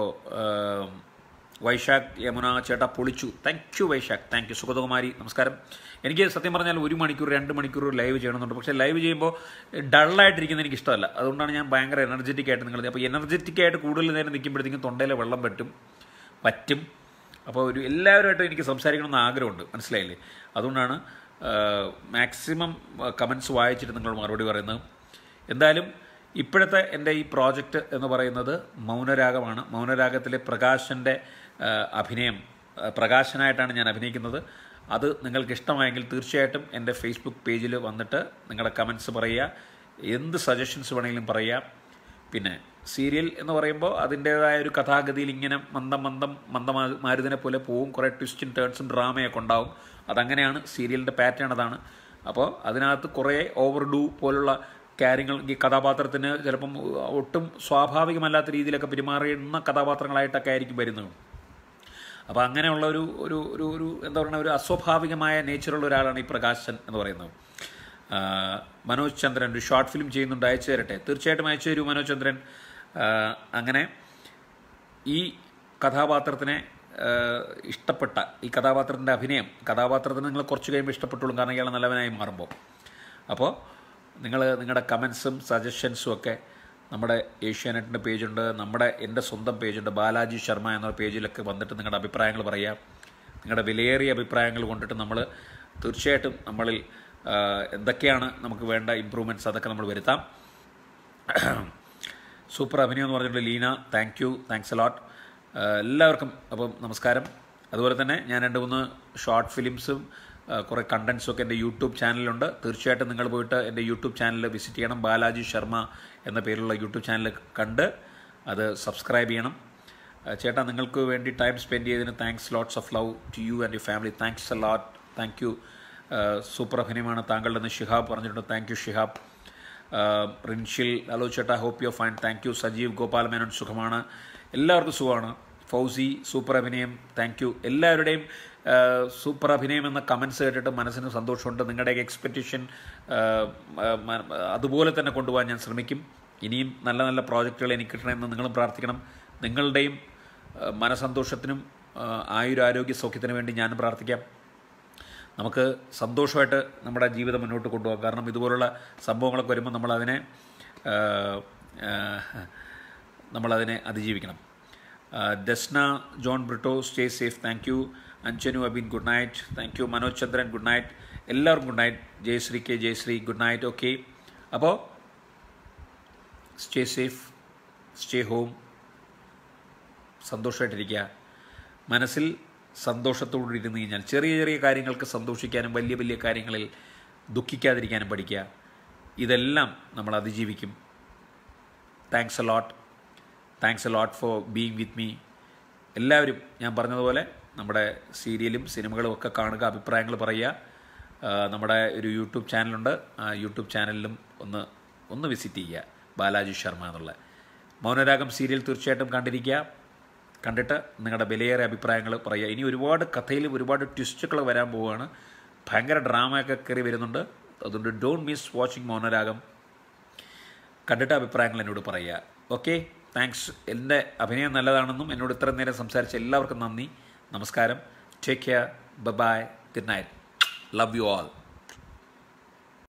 വൈശാഖ് യമുന ചേട്ടാ പൊളിച്ചു thank you Vaishakh thank you Sugathakumari നമസ്കാരം എനിക്ക് സത്യം പറഞ്ഞാൽ ഒരു മണിക്കൂർ രണ്ട് മണിക്കൂർ ലൈവ് ചെയ്യണമെന്നുണ്ട് പക്ഷേ ലൈവ് ചെയ്യുമ്പോൾ ഡള്ളായിട്ടിരിക്കുന്നത് എനിക്ക് ഇഷ്ടമല്ല അതുകൊണ്ടാണ് ഞാൻ ഭയങ്കര എനർജറ്റിക് ആയിട്ട് നിങ്ങൾ അപ്പോൾ എനർജറ്റിക് ആയിട്ട് കൂടുതൽ നേരം നിൽക്കുമ്പോഴത്തേക്കും തൊണ്ടയിലെ വെള്ളം പറ്റും പറ്റും അപ്പോൾ ഒരു എല്ലാവരുമായിട്ടും എനിക്ക് സംസാരിക്കണമെന്ന് ആഗ്രഹമുണ്ട് മനസ്സിലായില്ലേ അതുകൊണ്ടാണ് മാക്സിമം കമൻസ് വായിച്ചിട്ട് നിങ്ങൾ മറുപടി പറയുന്നത് എന്തായാലും ഇപ്പോഴത്തെ എൻ്റെ ഈ പ്രോജക്റ്റ് എന്ന് പറയുന്നത് മൗനരാഗമാണ് മൗനരാഗത്തിലെ പ്രകാശൻ്റെ ആ, അഭിനയം ആ, പ്രകാശനായിട്ടാണ് ഞാൻ അഭിനയിക്കുന്നത് അത് നിങ്ങൾക്ക് ഇഷ്ടമായെങ്കിൽ തീർച്ചയായിട്ടും എൻ്റെ ഫേസ്ബുക്ക് പേജിൽ വന്നിട്ട് നിങ്ങളുടെ കമൻസ് പറയുക എന്ത് സജഷൻസ് വേണമെങ്കിലും പറയുക പിന്നെ സീരിയൽ എന്ന് പറയുമ്പോൾ അതിൻ്റേതായ ഒരു കഥാഗതിയിൽ ഇങ്ങനെ മന്ദം മന്ദം മന്ദമാരുതിനെ പോലെ പോവും കുറേ ട്വിസ്റ്റും ടേൺസും ഡ്രാമയൊക്കെ ഉണ്ടാവും അതങ്ങനെയാണ് സീരിയലിൻ്റെ പാറ്റേൺ അതാണ് അപ്പോൾ അതിനകത്ത് കുറേ ഓവർ ഡൂ പോലുള്ള കാര്യങ്ങൾ ഈ കഥാപാത്രത്തിന് ചിലപ്പം ഒട്ടും സ്വാഭാവികമല്ലാത്ത രീതിയിലൊക്കെ പെരുമാറുന്ന കഥാപാത്രങ്ങളായിട്ടൊക്കെ ആയിരിക്കും വരുന്നത് അപ്പോൾ അങ്ങനെയുള്ള ഒരു ഒരു ഒരു ഒരു എന്താ പറയുക ഒരു അസ്വാഭാവികമായ നേച്ചറുള്ള ഒരാളാണ് ഈ പ്രകാശൻ എന്ന് പറയുന്നത് ആ, മനോജ് ചന്ദ്രൻ ഒരു ഷോർട്ട് ഫിലിം ചെയ്യുന്നുണ്ട് അയച്ചു തരട്ടെ തീർച്ചയായിട്ടും അയച്ചു തരൂ മനോജ് ചന്ദ്രൻ ആ, അങ്ങനെ ഈ കഥാപാത്രത്തിനെ ആ, ഇഷ്ടപ്പെട്ട ഈ കഥാപാത്രത്തിൻ്റെ അഭിനയം കഥാപാത്രത്തിന് നിങ്ങൾ കുറച്ച് കഴിയുമ്പോൾ ഇഷ്ടപ്പെട്ടുള്ളൂ കാരണം ഇയാൾ നല്ലവനായി മാറുമ്പോൾ അപ്പോൾ നിങ്ങൾ നിങ്ങളുടെ കമൻസും സജഷൻസും ഒക്കെ നമ്മുടെ ഏഷ്യാനെറ്റിൻ്റെ പേജുണ്ട് നമ്മുടെ എൻ്റെ സ്വന്തം പേജുണ്ട് ബാലാജി ശർമ്മ എന്ന പേജിലൊക്കെ വന്നിട്ട് നിങ്ങളുടെ അഭിപ്രായങ്ങൾ പറയാം നിങ്ങളുടെ വിലയേറിയ അഭിപ്രായങ്ങൾ കൊണ്ടിട്ട് നമ്മൾ തീർച്ചയായിട്ടും നമ്മളിൽ ആ, എന്തൊക്കെയാണ് നമുക്ക് വേണ്ട ഇമ്പ്രൂവ്മെൻറ്റ്സ് അതൊക്കെ നമ്മൾ വരുത്താം സൂപ്പർ അഭിനയം എന്ന് പറഞ്ഞിട്ട് Leena thank you thanks a lot എല്ലാവർക്കും അപ്പം നമസ്കാരം അതുപോലെ തന്നെ ഞാൻ രണ്ട് മൂന്ന് ഷോർട്ട് ഫിലിംസും കുറേ കണ്ടൻസും ഒക്കെ എൻ്റെ യൂട്യൂബ് ചാനലിലുണ്ട് തീർച്ചയായിട്ടും നിങ്ങൾ പോയിട്ട് എൻ്റെ യൂട്യൂബ് ചാനൽ വിസിറ്റ് ചെയ്യണം ബാലാജി ശർമ്മ എന്ന പേരിലുള്ള യൂട്യൂബ് ചാനൽ കണ്ട് അത് സബ്സ്ക്രൈബ് ചെയ്യണം ആ, ചേട്ടാ നിങ്ങൾക്ക് വേണ്ടി ടൈം സ്പെൻഡ് ചെയ്തതിന് thanks lots of love to you and you family thanks a lot thank you super അഭിനയമാണ് താങ്കളുടെ എന്ന് ഷിഹാബ് പറഞ്ഞിട്ടുണ്ട് താങ്ക് യു ഷിഹാബ് ആഹ് റിൻഷിൽ ഹലോ ചേട്ടാ hope you fine thank you Sajeev Gopal Menon സുഖമാണ് എല്ലാവർക്കും സുഖമാണ് ഫൗസി സൂപ്പർ അഭിനയം താങ്ക് യു എല്ലാവരുടെയും ആഹ് സൂപ്പർ അഭിനയം എന്ന കമൻസ് കേട്ടിട്ട് മനസ്സിന് സന്തോഷമുണ്ട് നിങ്ങളുടെയൊക്കെ എക്സ്പെക്റ്റേഷൻ അതുപോലെ തന്നെ കൊണ്ടുപോകാൻ ഞാൻ ശ്രമിക്കും ഇനിയും നല്ല നല്ല പ്രോജക്റ്റുകൾ എനിക്ക് കിട്ടണമെന്ന് നിങ്ങളും പ്രാർത്ഥിക്കണം നിങ്ങളുടെയും ആഹ് മനസന്തോഷത്തിനും ആഹ് ആയുരാരോഗ്യ സൗഖ്യത്തിനു വേണ്ടി ഞാനും പ്രാർത്ഥിക്കാം നമുക്ക് സന്തോഷമായിട്ട് നമ്മുടെ ജീവിതം മുന്നോട്ട് കൊണ്ടുപോകാം കാരണം ഇതുപോലുള്ള സംഭവങ്ങളൊക്കെ വരുമ്പോൾ നമ്മളതിനെ ആ, ആ, നമ്മളതിനെ അതിജീവിക്കണം ആ, Dasna John Britto stay safe thank you Anjanu Abin good night thank you Manoj Chandran good night എല്ലാവർക്കും good night Jayasree K Jayasree good night okay അപ്പോൾ സ്റ്റേ സേഫ് സ്റ്റേ ഹോം സന്തോഷമായിട്ടിരിക്കുക മനസ്സിൽ സന്തോഷത്തോടെ ഇരുന്ന് കഴിഞ്ഞാൽ ചെറിയ ചെറിയ കാര്യങ്ങൾക്ക് സന്തോഷിക്കാനും വലിയ വലിയ കാര്യങ്ങളിൽ ദുഃഖിക്കാതിരിക്കാനും പഠിക്കുക ഇതെല്ലാം നമ്മൾ അതിജീവിക്കും thanks a lot thanks a lot for being with me എല്ലാവരും ഞാൻ പറഞ്ഞതുപോലെ നമ്മുടെ സീരിയലും സിനിമകളും ഒക്കെ കാണുക അഭിപ്രായങ്ങൾ പറയുക ആ, നമ്മുടെ ഒരു യൂട്യൂബ് ചാനലുണ്ട് ആ യൂട്യൂബ് ചാനലിലും ഒന്ന് ഒന്ന് വിസിറ്റ് ചെയ്യുക ബാലാജി ശർമ്മ എന്നുള്ള മൗനരാഗം സീരിയൽ തീർച്ചയായിട്ടും കണ്ടിരിക്കുക കണ്ടിട്ട് നിങ്ങളുടെ വിലയേറിയ അഭിപ്രായങ്ങൾ പറയുക ഇനി ഒരുപാട് കഥയിൽ ഒരുപാട് ട്വിസ്റ്റുകൾ വരാൻ പോവുകയാണ് ഭയങ്കര ഡ്രാമയൊക്കെ കയറി വരുന്നുണ്ട് അതുകൊണ്ട് ഡോണ്ട് മിസ് വാച്ചിങ് മൗനരാഗം കണ്ടിട്ട് അഭിപ്രായങ്ങൾ എന്നോട് പറയുക ഓക്കെ താങ്ക്സ് എൻ്റെ അഭിനയം നല്ലതാണെന്നും എന്നോട് ഇത്ര നേരം സംസാരിച്ച എല്ലാവർക്കും നന്ദി നമസ്കാരം take care bye good night love you all